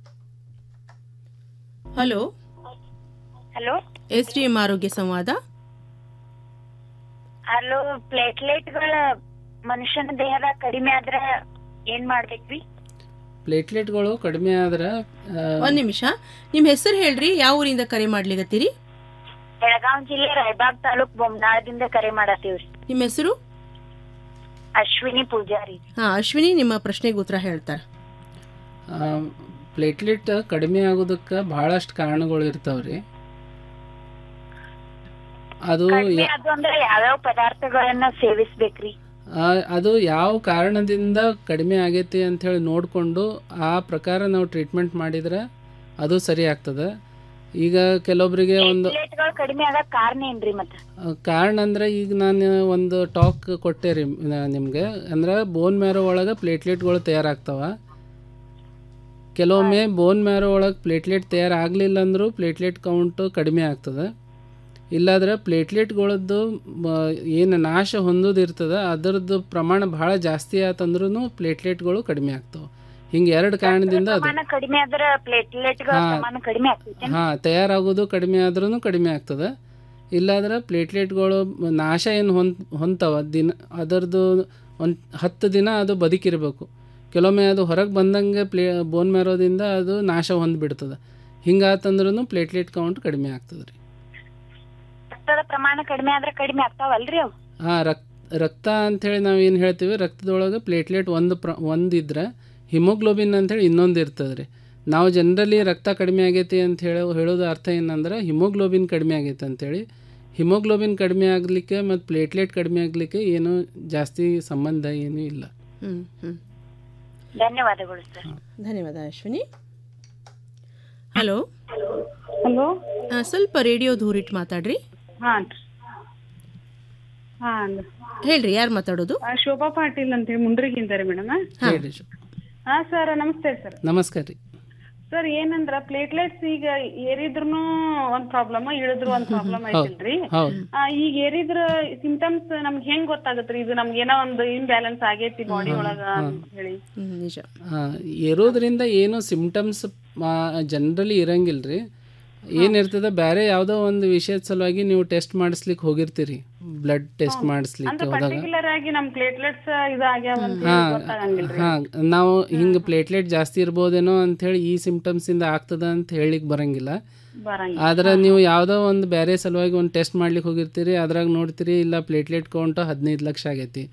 hello hello S D M ಆರೋಗ್ಯ ಸಂವಾದ ಹಲೋ ಪ್ಲೇಟ್ಲೆಟ್ಗಳ ಮನುಷ್ಯನ ದೇಹದಾಗ ಕಡಿಮೆ ಆದ್ರ ಏನ್ ಮಾಡ್ಬೇಕ್ರಿ ಪ್ಲೇಟ್ಲೆಟ್ಗಳು ಕಡಿಮೆ ಆದ್ರೆ ಆ, ಒಂದ್ ನಿಮಿಷ ನಿಮ್ ಹೆಸರು ಹೇಳ್ರಿ ಯಾವ ಊರಿಂದ ಕರೆ ಮಾಡ್ಲಿಕತ್ತೀರಿ ಬೆಳಗಾವಿ ಜಿಲ್ಲೆ ರಾಯಬಾಗ್ ತಾಲೂಕ್ ಬೊಮ್ಮನಾಳದಿಂದ ಕರೆ ಮಾಡತ್ತೀವ್ರಿ ನಿಮ್ಮ ಹೆಸರು ಅಶ್ವಿನಿ ಪೂಜಾರಿ ಹಾ ಅಶ್ವಿನಿ ನಿಮ್ಮ ಪ್ರಶ್ನೆಗೆ ಉತ್ತರ ಹೇಳ್ತಾರ ಆ, ಪ್ಲೇಟ್ಲೆಟ್ ಕಡಿಮೆ ಆಗೋದಕ್ಕೆ ಭಾಳಷ್ಟು ಕಾರಣಗಳು ಇರ್ತಾವ್ರಿ ಅದು ಕಡಿಮೆ ಯ- ಅದು ಅಂದ್ರೆ ಯಾವ್ಯಾವ ಪದಾರ್ಥಗಳನ್ನ ಸೇವಿಸ್ಬೇಕ್ರಿ ಆ, ಅದು ಯಾವ ಕಾರಣದಿಂದ ಕಡಿಮೆ ಆಗೈತಿ ಅಂಥೇಳಿ ನೋಡಿಕೊಂಡು ಆ ಪ್ರಕಾರ ನಾವು ಟ್ರೀಟ್ಮೆಂಟ್ ಮಾಡಿದ್ರೆ ಅದು ಸರಿ ಆಗ್ತದೆ ಈಗ ಕೆಲವೊಬ್ಬರಿಗೆ ಒಂದು ಪ್ಲೇಟ್ಗಳು ಕಡಿಮೆ ಆಗಕ್ ಕಾರಣ ಏನ್ರಿ ಮತ್ತ ಆ, ಕಾರಣ ಅಂದ್ರೆ ಈಗ ನಾನು ಒಂದು ಟಾಕ್ ಕೊಟ್ಟೆ ರೀ ನಿಮಗೆ ಅಂದ್ರೆ ಬೋನ್ ಮ್ಯಾರೋ ಒಳಗೆ ಪ್ಲೇಟ್ಲೆಟ್ಗಳು ತಯಾರಾಗ್ತಾವ ಕೆಲವೊಮ್ಮೆ ಬೋನ್ ಮ್ಯಾರೋ ಒಳಗೆ ಪ್ಲೇಟ್ಲೆಟ್ ತಯಾರಾಗಲಿಲ್ಲ ಅಂದರೂ ಪ್ಲೇಟ್ಲೆಟ್ ಕೌಂಟು ಕಡಿಮೆ ಆಗ್ತದೆ ಇಲ್ಲಾದ್ರೆ ಪ್ಲೇಟ್ಲೆಟ್ಗಳದ್ದು ಏನು ನಾಶ ಹೊಂದೋದಿರ್ತದೆ ಅದರದ್ದು ಪ್ರಮಾಣ ಭಾಳ ಜಾಸ್ತಿ ಆತಂದ್ರೂ ಪ್ಲೇಟ್ಲೆಟ್ಗಳು ಕಡಿಮೆ ಆಗ್ತಾವೆ ಹಿಂಗೆ ಎರಡು ಕಾರಣದಿಂದ ಅದು ಪ್ರಮಾಣ ಕಡಿಮೆ ಆದ್ರ ಪ್ಲೇಟ್ಲೆಟ್ಗಳ ಹಾ. ಪ್ರಮಾಣ ಕಡಿಮೆ ಆಗ್ತೈತೆ ಹಾಂ ತಯಾರಾಗೋದು ಕಡಿಮೆ ಆದ್ರೂ ಕಡಿಮೆ ಆಗ್ತದೆ ಇಲ್ಲಾದ್ರೆ ಪ್ಲೇಟ್ಲೆಟ್ಗಳು ನಾಶ ಏನು ಹೊಂದ್ ಹೊಂತವ ದಿನ ಅದರದ್ದು ಒಂದು ಹತ್ತು ದಿನ ಅದು ಬದುಕಿರಬೇಕು ಕೆಲವೊಮ್ಮೆ ಅದು ಹೊರಗೆ ಬಂದಂಗೆ ಪ್ಲೇ ಬೋನ್ ಮ್ಯಾರೋದಿಂದ ಅದು ನಾಶ ಹೊಂದ್ಬಿಡ್ತದೆ ಹಿಂಗಾತಂದ್ರೂ ಪ್ಲೇಟ್ಲೆಟ್ ಕೌಂಟ್ ಕಡಿಮೆ ಆಗ್ತದೆ ರೀ ರಕ್ತದ ಪ್ರಮಾಣ ಕಡಿಮೆ ಆದ್ರ ಕಡಿಮೆ ಆಗ್ತಾವಲ್ರಿ ಅವು ಹಾಂ ರಕ್ತ ರಕ್ತ ಅಂಥೇಳಿ ನಾವು ಏನು ಹೇಳ್ತೀವಿ ರಕ್ತದೊಳಗೆ ಪ್ಲೇಟ್ಲೆಟ್ ಒಂದು ಪ್ರ ಒಂದಿದ್ರೆ ಹಿಮೋಗ್ಲೋಬಿನ್ ಅಂಥೇಳಿ ಇನ್ನೊಂದು ಇರ್ತದೆ ರೀ ನಾವು ಜನರಲಿ ರಕ್ತ ಕಡಿಮೆ ಆಗೈತಿ ಅಂತ ಹೇಳೋ ಹೇಳೋದು ಅರ್ಥ ಏನಂದ್ರೆ ಹಿಮೋಗ್ಲೋಬಿನ್ ಕಡಿಮೆ ಆಗೈತೆ ಅಂಥೇಳಿ ಹಿಮೋಗ್ಲೋಬಿನ್ ಕಡಿಮೆ ಆಗಲಿಕ್ಕೆ ಮತ್ತು ಪ್ಲೇಟ್ಲೆಟ್ ಕಡಿಮೆ ಆಗಲಿಕ್ಕೆ ಏನೂ ಜಾಸ್ತಿ ಸಂಬಂಧ ಏನೂ ಇಲ್ಲ ಹ್ಮ್ ಹ್ಮ್ ಧನ್ಯವಾದಗಳು ಸರ್ ಧನ್ಯವಾದ ಅಶ್ವಿನಿ ಹಲೋ ಹಲೋ ಸ್ವಲ್ಪ ರೇಡಿಯೋ ದೂರಿಟ್ಟು ಮಾತಾಡ್ರಿ ಹಾಂ ಹಾಂ ಹೇಳ್ರಿ ಯಾರು ಮಾತಾಡೋದು ಶೋಭಾ ಪಾಟೀಲ್ ಅಂತ ಹೇಳಿ ಮುಂಡ್ರಿಗಿಂದ ರೀ ಮೇಡಮ್ ಹೇಳ್ರಿ ಶು- ಹಾ ಸರ್ ನಮಸ್ತೆ ಸರ್ ನಮಸ್ಕಾರ ರೀ ಸರ್ ಏನಂದ್ರ ಪ್ಲೇಟ್ಲೆಟ್ಸ್ ಈಗ ಏರಿದ್ರು ಒಂದ್ ಪ್ರಾಬ್ಲಮ್ ಇಳಿದ್ರು ಒಂದ್ ಪ್ರಾಬ್ಲಮ್ ಹೌದು ಐತಿಲ್ರಿ ಹೌದು ಆ, ಈಗ ಏರಿದ್ರ ಸಿಂಟಮ್ಸ್ ನಮ್ಗೆ ಹೆಂಗ್ ಗೊತ್ತಾಗತ್ರಿ ಇದು ನಮ್ಗೆ ಏನೋ ಒಂದು ಇಂಬ್ಯಾಲೆನ್ಸ್ ಆಗೈತಿ ಬಾಡಿ ಒಳಗ ಅಂತ ಹೇಳಿ ನಿಜ ಆ, ಇರೋದ್ರಿಂದ ಏನು ಸಿಮ್ಟಮ್ಸ್ ಜನರಲಿ ಇರಂಗಿಲ್ಲ ರೀ ಏನಿರ್ತದೆ ಬೇರೆ ಯಾವುದೋ ಒಂದು ವಿಷಯದ ಸಲುವಾಗಿ ನೀವು ಟೆಸ್ಟ್ ಮಾಡಿಸ್ಲಿಕ್ಕೆ ಹೋಗಿರ್ತೀರಿ ಬ್ಲಡ್ ಟೆಸ್ಟ್ ಮಾಡಿಸ್ಲಿಕ್ಕೆ ಅಂದ್ರೆ ಹೋದಾಗ ಪರ್ಟಿಕ್ಯುಲರ್ ಆಗಿ ನಮ್ ಪ್ಲೇಟ್ಲೆಟ್ಸ್ ಇದಾಗ್ಯಾವ ಅಂತ ಹೇಳಿ ಹಾಂ ಗೊತ್ತಾಗಂಗಿಲ್ರಿ ಹಾಂ ನಾವು ಹಿಂಗೆ ಪ್ಲೇಟ್ಲೆಟ್ ಜಾಸ್ತಿ ಇರ್ಬೋದೇನೋ ಅಂಥೇಳಿ ಈ ಸಿಮ್ಟಮ್ಸಿಂದ ಆಗ್ತದ ಅಂತ ಹೇಳಿಕ್ಕೆ ಬರಂಗಿಲ್ಲ ಬರಂಗಿಲ್ಲ ಆದ್ರೆ ನೀವು ಯಾವುದೋ ಒಂದು ಬೇರೆ ಸಲುವಾಗಿ ಒಂದು ಟೆಸ್ಟ್ ಮಾಡ್ಲಿಕ್ಕೆ ಹೋಗಿರ್ತೀರಿ ಅದ್ರಾಗ ನೋಡ್ತೀರಿ ಇಲ್ಲ ಪ್ಲೇಟ್ಲೆಟ್ ಕೌಂಟು ಹದಿನೈದು ಲಕ್ಷ ಆಗೈತಿ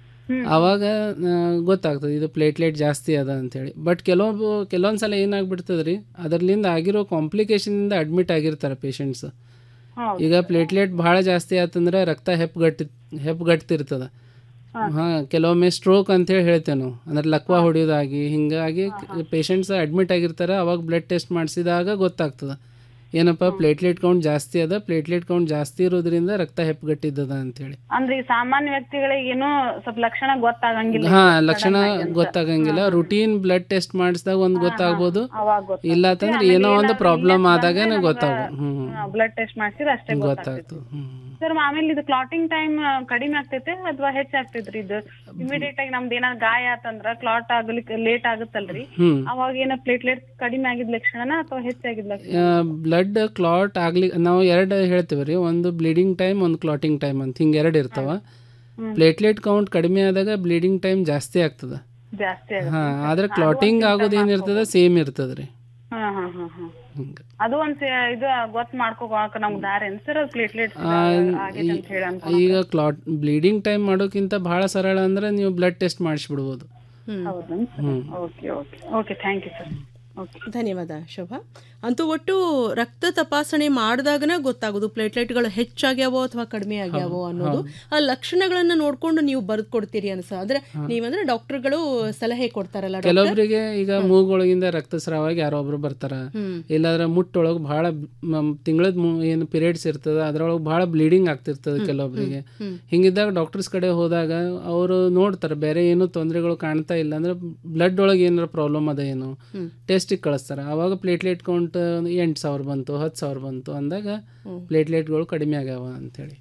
ಆವಾಗ ಆ, ಗೊತ್ತಾಗ್ತದೆ ಇದು ಪ್ಲೇಟ್ಲೆಟ್ ಜಾಸ್ತಿ ಅದ ಅಂಥೇಳಿ ಬಟ್ ಕೆಲವೊಬ್ಬ ಕೆಲವೊಂದು ಸಲ ಏನಾಗ್ಬಿಡ್ತದೆ ರೀ ಅದರ್ಲಿಂದ ಆಗಿರೋ ಕಾಂಪ್ಲಿಕೇಶನಿಂದ ಅಡ್ಮಿಟ್ ಆಗಿರ್ತಾರೆ ಪೇಷಂಟ್ಸ್ ಈಗ ಪ್ಲೇಟ್ಲೆಟ್ ಭಾಳ ಜಾಸ್ತಿ ಆತಂದ್ರೆ ರಕ್ತ ಹೆಪ್ಪುಗಟ್ಟಿ ಹೆಪ್ಪುಗಟ್ತಿರ್ತದೆ ಹಾಂ ಕೆಲವೊಮ್ಮೆ ಸ್ಟ್ರೋಕ್ ಅಂತೇಳಿ ಹೇಳ್ತೇವೆ ನಾವು ಅಂದ್ರೆ ಲಕ್ವ ಹೊಡೆಯೋದಾಗಿ ಹಿಂಗಾಗಿ ಪೇಷಂಟ್ಸ್ ಅಡ್ಮಿಟ್ ಆಗಿರ್ತಾರೆ ಅವಾಗ ಬ್ಲಡ್ ಟೆಸ್ಟ್ ಮಾಡಿಸಿದಾಗ ಗೊತ್ತಾಗ್ತದೆ ಏನಪ್ಪ ಪ್ಲೇಟ್ಲೆಟ್ ಕೌಂಟ್ ಜಾಸ್ತಿ ಅದ ಪ್ಲೇಟ್ಲೆಟ್ ಕೌಂಟ್ ಜಾಸ್ತಿ ಇರೋದ್ರಿಂದ ರಕ್ತ ಹೆಪ್ಪುಗಟ್ಟಿದ್ದದ ಅಂತೇಳಿ ಅಂದ್ರೆ ಈ ಸಾಮಾನ್ಯ ವ್ಯಕ್ತಿಗಳಿಗೆ ಏನೋ ಸ್ವಲ್ಪ ಲಕ್ಷಣ ಗೊತ್ತಾಗಂಗಿಲ್ಲ ಹಾ ಲಕ್ಷಣ ಗೊತ್ತಾಗಂಗಿಲ್ಲ ರುಟೀನ್ ಬ್ಲಡ್ ಟೆಸ್ಟ್ ಮಾಡಿಸಿದಾಗ ಒಂದು ಗೊತ್ತಾಗ್ಬೋದು ಅವಾಗ ಇಲ್ಲ ಅಂತಂದ್ರೆ ಏನೋ ಒಂದು ಪ್ರಾಬ್ಲಮ್ ಆದಾಗನೇ ಗೊತ್ತಾಗ್ಬೋದು ಹ್ಮ್ ಬ್ಲಡ್ ಟೆಸ್ಟ್ ಮಾಡ್ಸಿದ್ರೆ ಅಷ್ಟೇ ಗೊತ್ತಾಗ್ತದೆ ಗೊತ್ತಾಗ್ತದೆ ಹ್ಮ್ ಸರ್ ಆಮೇಲೆ ಇದು ಕ್ಲಾಟಿಂಗ್ ಟೈಮ್ ಕಡಿಮೆ ಆಗ್ತೈತೆ ಅಥವಾ ಹೆಚ್ಚಾಗ್ತೈತ್ರಿ ಇದು ಇಮಿಡಿಯೇಟ್ ಆಗಿ ನಮ್ದು ಏನಾದ್ರು ಗಾಯ ಆತಂದ್ರ ಕ್ಲಾಟ್ ಆಗ್ಲಿಕ್ಕೆ ಲೇಟ್ ಆಗುತ್ತಲ್ರಿ ಹ್ಮ್. ಅವಾಗ ಏನ ಪ್ಲೇಟ್ಲೆಟ್ಸ್ ಕಡಿಮೆ ಆಗಿದ್ ಲಕ್ಷಣನ ಅಥವಾ ಹೆಚ್ಚಾಗಿದ್ ಲಕ್ಷಣ ಬ್ಲಡ್ ಕ್ಲಾಟ್ ಆಗ್ಲಿ ನಾವು ಎರಡು ಹೇಳ್ತೀವಿ ರೀ ಒಂದು ಬ್ಲೀಡಿಂಗ್ ಟೈಮ್ ಒಂದು ಕ್ಲಾಟಿಂಗ್ ಟೈಮ್ ಅಂತ ಹಿಂಗೆ ಎರಡು ಇರ್ತಾವ ಪ್ಲೇಟ್ಲೆಟ್ ಕೌಂಟ್ ಕಡಿಮೆ ಆದಾಗ ಬ್ಲೀಡಿಂಗ್ ಟೈಮ್ ಜಾಸ್ತಿ ಆಗ್ತದೆ ಜಾಸ್ತಿ ಆಗುತ್ತೆ ಹಾಂ ಆದ್ರೆ ಕ್ಲಾಟಿಂಗ್ ಆಗೋದು ಏನಿರ್ತದೆ ಸೇಮ್ ಇರ್ತದೆ ರೀ ಹಾ ಹಾ ಹಾ ಹಾ ಅದು ಒಂದ್ ಸೆ- ಇದು ಗೊತ್ತ ಮಾಡ್ಕೋಕ ನಮ್ಗ್ ದಾರಿ ಏನ್ ಸರ್ ಪ್ಲೇಟ್ಲೆಟ್ಸ್ ಆಗೈತೆ ಅಂತ ಹೇಳಿ ಅನ್ಕೊಂಡ್ ಈಗ ಕ್ಲಾಟ್ ಬ್ಲೀಡಿಂಗ್ ಟೈಮ್ ಮಾಡೋಕ್ಕಿಂತ ಭಾಳ ಸರಳ ಅಂದ್ರೆ ನೀವು ಬ್ಲಡ್ ಟೆಸ್ಟ್ ಮಾಡಿಸ್ಬಿಡ್ಬೋದು ಹೌದಾ ಹ್ಮ್. Okay okay okay thank you sir ಧನ್ಯವಾದ ಶೋಭಾ ಅಂತೂ ಒಟ್ಟು ರಕ್ತ ತಪಾಸಣೆ ಮಾಡಿದಾಗನೇ ಗೊತ್ತಾಗೋದು ಪ್ಲೇಟ್ಲೆಟ್ಗಳು ಹೆಚ್ಚಾಗ್ಯಾವೋ ಅಥವಾ ಕಡಿಮೆ ಆಗ್ಯಾವೋ ಅನ್ನೋದು ಆ ಲಕ್ಷಣಗಳನ್ನ ನೋಡ್ಕೊಂಡು ನೀವು ಬರೆದು ಕೊಡ್ತೀರಿ ಅನ್ಸ ಅಂದ್ರೆ ನೀವಂದ್ರೆ ಡಾಕ್ಟರ್ಗಳು ಸಲಹೆ ಕೊಡ್ತಾರಲ್ಲ doctor? ಕೆಲವೊಬ್ಬರಿಗೆ ಈಗ ಮೂಗೊಳಗಿಂದ ರಕ್ತಸ್ರಾವ ಆಗಿ ಯಾರೋ ಒಬ್ರು ಬರ್ತಾರ ಹ್ಮ್. ಇಲ್ಲಾಂದ್ರೆ ಮುಟ್ಟೊಳಗೆ ಭಾಳ ತಿಂಗಳದ ಏನು ಪೀರಿಯಡ್ಸ್ ಇರ್ತದೆ ಅದ್ರೊಳಗೆ ಭಾಳ ಬ್ಲೀಡಿಂಗ್ ಆಗ್ತಿರ್ತದೆ ಕೆಲವೊಬ್ಬರಿಗೆ ಹ್ಮ್. ಹಿಂಗಿದ್ದಾಗ ಡಾಕ್ಟರ್ಸ್ ಕಡೆ ಹೋದಾಗ ಅವರು ನೋಡ್ತಾರೆ ಬೇರೆ ಏನು ತೊಂದರೆಗಳು ಕಾಣ್ತಾ ಇಲ್ಲ ಅಂದ್ರೆ ಬ್ಲಡ್ ಒಳಗೆ ಏನಾರ ಪ್ರಾಬ್ಲಮ್ ಅದ ಏನು ಹ್ಮ್. ಟೆಸ್ಟಿಗೆ ಕಳಿಸ್ತಾರೆ ಆವಾಗ ಪ್ಲೇಟ್ಲೆಟ್ ಕೌಂಟ್ ಎಂಟು ಸಾವಿರ ಬಂತು ಹತ್ತು ಸಾವಿರ ಬಂತು ಅಂದಾಗ ಹ್ಮ್. ಪ್ಲೇಟ್ಲೆಟ್ಗಳು ಕಡಿಮೆ ಆಗ್ಯಾವ ಅಂತೇಳಿ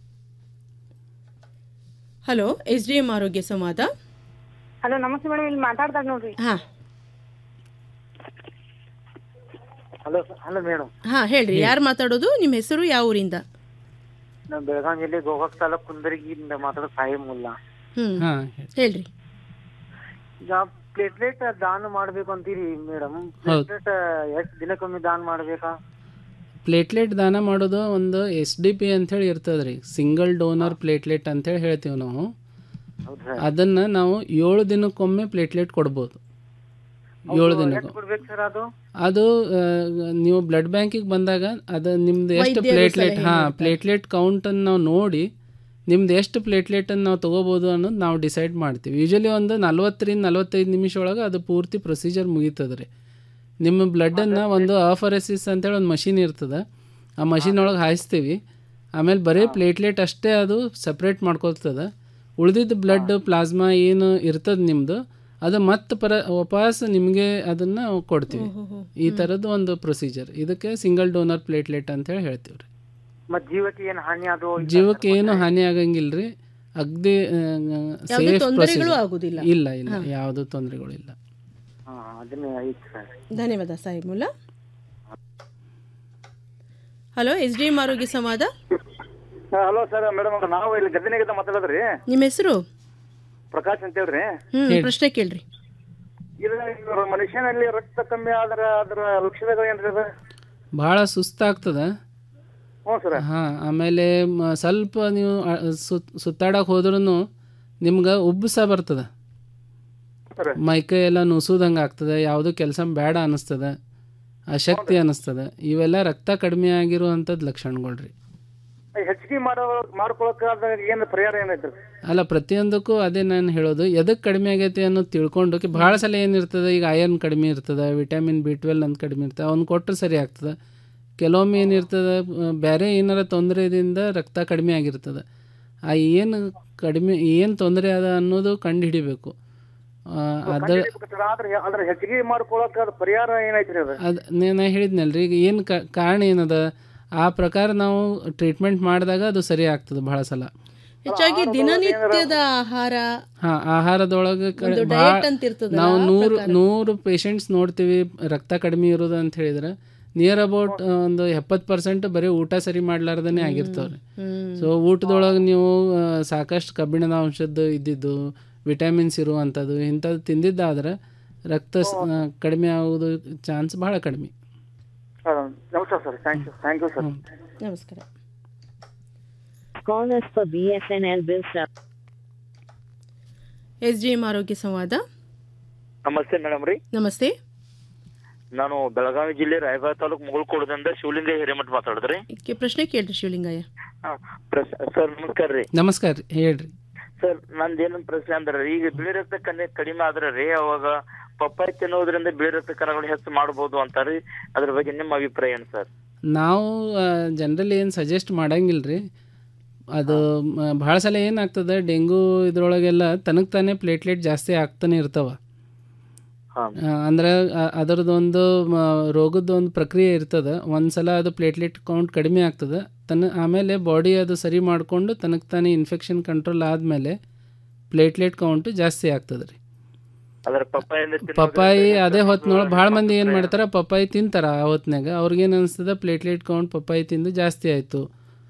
ಹಲೋ ಎಸ್ ಡಿ ಎಂ ಆರೋಗ್ಯ ಸಂವಾದ ಹಲೋ ನಮಸ್ತೆ ಮೇಡಮ್ ಇಲ್ಲಿ ಮಾತಾಡ್ದಾಗ ನೋಡ್ರಿ ಹಾ ಹಲೋ ಹಲೋ ಮೇಡಮ್ ಹಾ ಹೇಳ್ರಿ ಯಾರು ಮಾತಾಡೋದು ನಿಮ್ಮ ಹೆಸರು ಯಾವ ಊರಿಂದ ನಾವು ಬೆಳಗಾವಿ ಜಿಲ್ಲೆ ಗೋಕಾಕ್ ತಾಲೂಕ್ ಕುಂದರ್ಗಿಯಿಂದ ಮಾತಾಡೋ ಸಾಯಿ ಮುಲ್ಲಾ ಹ್ಮ್ ಹಾ ಹೇಳ್ರಿ ಈಗ ಪ್ಲೇಟ್ಲೆಟ್ ದಾನ ಮಾಡ್ಬೇಕು ಅಂತೀರಿ ಮೇಡಮ್ ಪ್ಲೇಟ್ಲೆಟ್ ಎಷ್ಟ್ ದಿನಕ್ಕೊಮ್ಮೆ ದಾನ ಮಾಡ್ಬೇಕಾ ಪ್ಲೇಟ್ಲೆಟ್ ದಾನ ಮಾಡೋದು ಒಂದು ಎಸ್ ಡಿ ಪಿ ಅಂಥೇಳಿ ಇರ್ತದೆ ರೀ ಸಿಂಗಲ್ ಡೋನರ್ ಪ್ಲೇಟ್ಲೆಟ್ ಅಂತೇಳಿ ಹೇಳ್ತೀವಿ ನಾವು ಹೌದಾ ಅದನ್ನು ನಾವು ಏಳು ದಿನಕ್ಕೊಮ್ಮೆ ಪ್ಲೇಟ್ಲೆಟ್ ಕೊಡ್ಬೋದು ಏಳು ದಿನಕ್ಕೆ ಎಷ್ಟ್ ಕೊಡ್ಬೇಕು ಸರ್ ಅದು ಅದು ಆ, ನೀವು ಬ್ಲಡ್ ಬ್ಯಾಂಕಿಗೆ ಬಂದಾಗ ಅದು ನಿಮ್ದು ಎಷ್ಟು ವೈದ್ಯರು ಪ್ಲೇಟ್ಲೆಟ್ ಸಲಹೆ ಹಾಂ ನೀಡ್ತಾರೆ. ಪ್ಲೇಟ್ಲೆಟ್ ಕೌಂಟನ್ನು ನಾವು ನೋಡಿ ನಿಮ್ದು ಎಷ್ಟು ಪ್ಲೇಟ್ಲೆಟನ್ನು ನಾವು ತೊಗೋಬೋದು ಅನ್ನೋದು ನಾವು ಡಿಸೈಡ್ ಮಾಡ್ತೀವಿ ಯೂಶಲಿ ಒಂದು ನಲ್ವತ್ತರಿಂದ ನಲ್ವತ್ತೈದು ನಿಮಿಷ ಒಳಗೆ ಅದು ಪೂರ್ತಿ ಪ್ರೊಸೀಜರ್ ಮುಗೀತದೆ ರೀ ನಿಮ್ಮ ಬ್ಲಡ್ಡನ್ನು ಒಂದು ಆಫರೆಸಿಸ್ ಅಂತೇಳಿ ಒಂದು ಮಷಿನ್ ಇರ್ತದೆ ಆ ಮಷಿನ್ ಒಳಗೆ ಹಾಯಿಸ್ತೀವಿ ಆಮೇಲೆ ಬರೀ ಪ್ಲೇಟ್ಲೆಟ್ ಅಷ್ಟೇ ಅದು ಸಪ್ರೇಟ್ ಮಾಡ್ಕೊಳ್ತದೆ ಉಳಿದಿದ್ದ ಬ್ಲಡ್ ಪ್ಲಾಸ್ಮಾ ಏನು ಇರ್ತದೆ ನಿಮ್ಮದು ಅದು ಮತ್ತೆ ಪರ ವಾಪಸ್ ನಿಮಗೆ ಅದನ್ನು ಕೊಡ್ತೀವಿ ಈ ಥರದ್ದು ಒಂದು ಪ್ರೊಸೀಜರ್ ಇದಕ್ಕೆ ಸಿಂಗಲ್ ಡೋನರ್ ಪ್ಲೇಟ್ಲೆಟ್ ಅಂತೇಳಿ ಹೇಳ್ತೀವಿ ರೀ ಮತ್ ಜೀವಕ್ಕೆ ಏನ್ ಹಾನಿ ಅದು ಜೀವಕ್ಕೆ ಏನು ಹಾನಿ ಆಗಂಗಿಲ್ಲ ರೀ ಅಗ್ದಿ ಯಾವ್ದೇ ಸೇಫ್ ತೊಂದರೆಗಳು ಆಗುದಿಲ್ಲ? ಇಲ್ಲ ಇಲ್ಲ ಯಾವುದೂ ತೊಂದರೆಗಳು ಇಲ್ಲ ಹಾ ಅದನ್ನೇ ಐತಿ ಸರ್ ಧನ್ಯವಾದ Saibulla hello S D M ಆರೋಗ್ಯ ಸಂವಾದ ಹಲೋ ಸರ್ ಮೇಡಮ್ ನಾವು ಇಲ್ಲಿ ಗದಗಿನಿಂದ ಮಾತಾಡೋದ್ರಿ ನಿಮ್ಮ ಹೆಸರು ಪ್ರಕಾಶ್ ಅಂತ ಹೇಳ್ರಿ ಹ್ಮ್ ಪ್ರಶ್ನೆ ಕೇಳ್ರಿ ಇದು ಇದು ಮನುಷ್ಯನಲ್ಲಿ ರಕ್ತ ಕಮ್ಮಿ ಆದ್ರ ಅದರ ಲಕ್ಷಣಗಳು ಏನ್ರಿ ಅದು ಭಾಳ ಸುಸ್ತಾಗ್ತದೆ ಹ್ಞೂ ಸರ್ ಹಾಂ ಆಮೇಲೆ ಮ- ಸ್ವಲ್ಪ ನೀವು ಅ, ಸುತ್ ಸುತ್ತಾಡಕ್ಕೆ ಹೋದ್ರೂ ನಿಮ್ಗೆ ಉಬ್ಬಸ ಬರ್ತದೆ ಸರ್ ಮೈಕೈ ಎಲ್ಲ ನುಸುದಂಗೆ ಆಗ್ತದೆ ಯಾವುದೂ ಕೆಲಸ ಬೇಡ ಅನ್ನಿಸ್ತದೆ ಅಶಕ್ತಿ ಅನ್ನಿಸ್ತದೆ ಇವೆಲ್ಲ ರಕ್ತ ಕಡಿಮೆ ಆಗಿರುವಂಥದ್ದು ಲಕ್ಷಣಗಳು ರೀ ಹೆಚ್ಚಿಗೆ ಮಾಡೋ ಮಾಡ್ಕೊಳಕ ಅದ ಏನ್ ಪರಿಹಾರ ಏನೈತ್ರಿ ಅಲ್ಲ ಪ್ರತಿಯೊಂದಕ್ಕೂ ಅದೇ ನಾನು ಹೇಳೋದು ಎದಕ್ಕೆ ಕಡಿಮೆ ಆಗೈತೆ ಅನ್ನೋದು ತಿಳ್ಕೊಂಡು ಕಿ- ಭಾಳ ಸಲ ಏನಿರ್ತದೆ ಈಗ ಅಯರ್ನ್ ಕಡಿಮೆ ಇರ್ತದೆ ವಿಟಮಿನ್ ಬಿ ಟ್ವೆಲ್ ಅಂತ ಕಡಿಮೆ ಇರ್ತದೆ ಅವ್ನು ಕೊಟ್ಟರೆ ಸರಿ ಆಗ್ತದೆ ಕೆಲವೊಮ್ಮೆ ಏನಿರ್ತದೆ ಆ, ಬೇರೆ ಏನಾರ ತೊಂದರೆದಿಂದ ರಕ್ತ ಕಡಿಮೆ ಆಗಿರ್ತದೆ ಆ ಏನು ಕಡಿಮೆ ಏನು ತೊಂದರೆ ಅದ ಅನ್ನೋದು ಕಂಡು ಹಿಡಿಬೇಕು ಅದ ಆದ್ರೆ ಅದ್ರ ಹೆಚ್ಚಿಗೆ ಮಾಡ್ಕೊಳಕ ಅದ ಪರಿಹಾರ ಏನೈತ್ರಿ ಅದು ಅದು ನಾನು ಹೇಳಿದ್ನಲ್ರಿ ಈಗ ಏನು ಕಾರಣ ಏನದ ಆ ಪ್ರಕಾರ ನಾವು ಟ್ರೀಟ್ಮೆಂಟ್ ಮಾಡಿದಾಗ ಅದು ಸರಿ ಆಗ್ತದೆ ಭಾಳ ಸಲ ಹೆಚ್ಚಾಗಿ ದಿನನಿತ್ಯದ ಆಹಾರ ಹಾಂ ಆಹಾರದೊಳಗೆ ಕ- ಒಂದು ಭಾಳ- diet ಅಂತ ಇರ್ತದಲ್ಲ, ನಾವು ಆ ನೂರು ಪ್ರಕಾರ. ನೂರು ಪೇಷಂಟ್ಸ್ ನೋಡ್ತೀವಿ ರಕ್ತ ಕಡಿಮೆ ಇರೋದು ಅಂತ ಹೇಳಿದ್ರೆ ನಿಯರ್ ಅಬೌಟ್ ಒಂದು ಎಪ್ಪತ್ತು ಪರ್ಸೆಂಟ್ ಬರೀ ಊಟ ಸರಿ ಮಾಡ್ಲಾರ್ದೇ ಆಗಿರ್ತಾವ್ರಿ ಸೊ ಊಟದೊಳಗೆ ನೀವು ಆ, ಸಾಕಷ್ಟು ಕಬ್ಬಿಣದ ಅಂಶದ್ದು ಇದ್ದಿದ್ದು ವಿಟಮಿನ್ಸ್ ಇರುವಂಥದ್ದು ಇಂಥದ್ದು ತಿಂದಿದ್ದಾದ್ರೆ ರಕ್ತ ಸ್- ಆ, ಕಡಿಮೆ ಆಗೋದು ಚಾನ್ಸ್ ಭಾಳ ಕಡಿಮೆ ಹಾ, ನಮಸ್ಕಾರ sir thank you thank you sir ನಮಸ್ಕಾರ Call us for BSNL bill sub. S D M ಆರೋಗ್ಯ ಸಂವಾದ ನಮಸ್ತೆ ಮೇಡಮ್ ರೀ ನಮಸ್ತೆ ನಾನು ಬೆಳಗಾವಿ ಜಿಲ್ಲೆ ರಾಯಬಾಗ ತಾಲೂಕು ಮುಗುಳ್ಕೋಟದಿಂದ ಶಿವಲಿಂಗ ಹಿರೇಮಠ ಮಾತಾಡಿದ್ರಿ ಇದಕ್ಕೆ ಪ್ರಶ್ನೆ ಕೇಳ್ರಿ ಶಿವಲಿಂಗಯ್ಯ ಸರ್ ನಮಸ್ಕಾರ ರೀ ನಮಸ್ಕಾರ ರೀ ಹೇಳ್ರಿ ಸರ್ ನಂದು ಏನೊಂದು ಪ್ರಶ್ನೆ ಅಂದ್ರೆ ಈಗ ಬಿಳಿ ರಕ್ತ ಕಣ್ಣೆ ಕಡಿಮೆ ಆದ್ರೆ ರೀ ಅವಾಗ ಪಪ್ಪಾಯಿ ತಿನ್ನೋದ್ರಿಂದ ಬಿಳಿ ರಕ್ತ ಕಣಗಳು ಹೆಚ್ಚು ಮಾಡ್ಬೋದು ಅಂತಾರಿ ಅದ್ರ ಬಗ್ಗೆ ನಿಮ್ಮ ಅಭಿಪ್ರಾಯ ಏನು ಸರ್ ನಾವು ಜನರಲಿ ಏನು ಸಜೆಸ್ಟ್ ಮಾಡಂಗಿಲ್ಲ ರೀ ಅದು ಭಾಳ ಸಲ ಏನಾಗ್ತದೆ ಡೆಂಗು ಇದ್ರೊಳಗೆಲ್ಲ ತನಗೆ ತಾನೇ ಪ್ಲೇಟ್ಲೆಟ್ ಜಾಸ್ತಿ ಆಗ್ತಾನೆ ಇರ್ತಾವ ಅಂದ್ರೆ ಅ- ಅದರದ್ದೊಂದು ರೋಗದ ಒಂದು ಪ್ರಕ್ರಿಯೆ ಇರ್ತದೆ ಒಂದು ಸಲ ಅದು ಪ್ಲೇಟ್ಲೆಟ್ ಕೌಂಟ್ ಕಡಿಮೆ ಆಗ್ತದೆ ತನ್ನ ಆಮೇಲೆ ಬಾಡಿ ಅದು ಸರಿ ಮಾಡಿಕೊಂಡು ತನಗೆ ತಾನೇ ಇನ್ಫೆಕ್ಷನ್ ಕಂಟ್ರೋಲ್ ಆದಮೇಲೆ ಪ್ಲೇಟ್ಲೆಟ್ ಕೌಂಟ್ ಜಾಸ್ತಿ ಆಗ್ತದೆ ರೀ ಅದ್ರ ಪಪ್ಪಾಯಿಂದ ಪಪ್ಪಾಯಿ ಅದೇ ಹೊತ್ತಿನೊಳಗೆ ಭಾಳ ಮಂದಿ ಏನು ಮಾಡ್ತಾರೆ ಪಪ್ಪಾಯಿ ತಿಂತಾರ ಆ ಹೊತ್ನಾಗ ಅವ್ರಿಗೇನು ಅನಿಸ್ತದೆ ಪ್ಲೇಟ್ಲೆಟ್ ಕೌಂಟ್ ಪಪ್ಪಾಯಿ ತಿಂದು ಜಾಸ್ತಿ ಆಯಿತು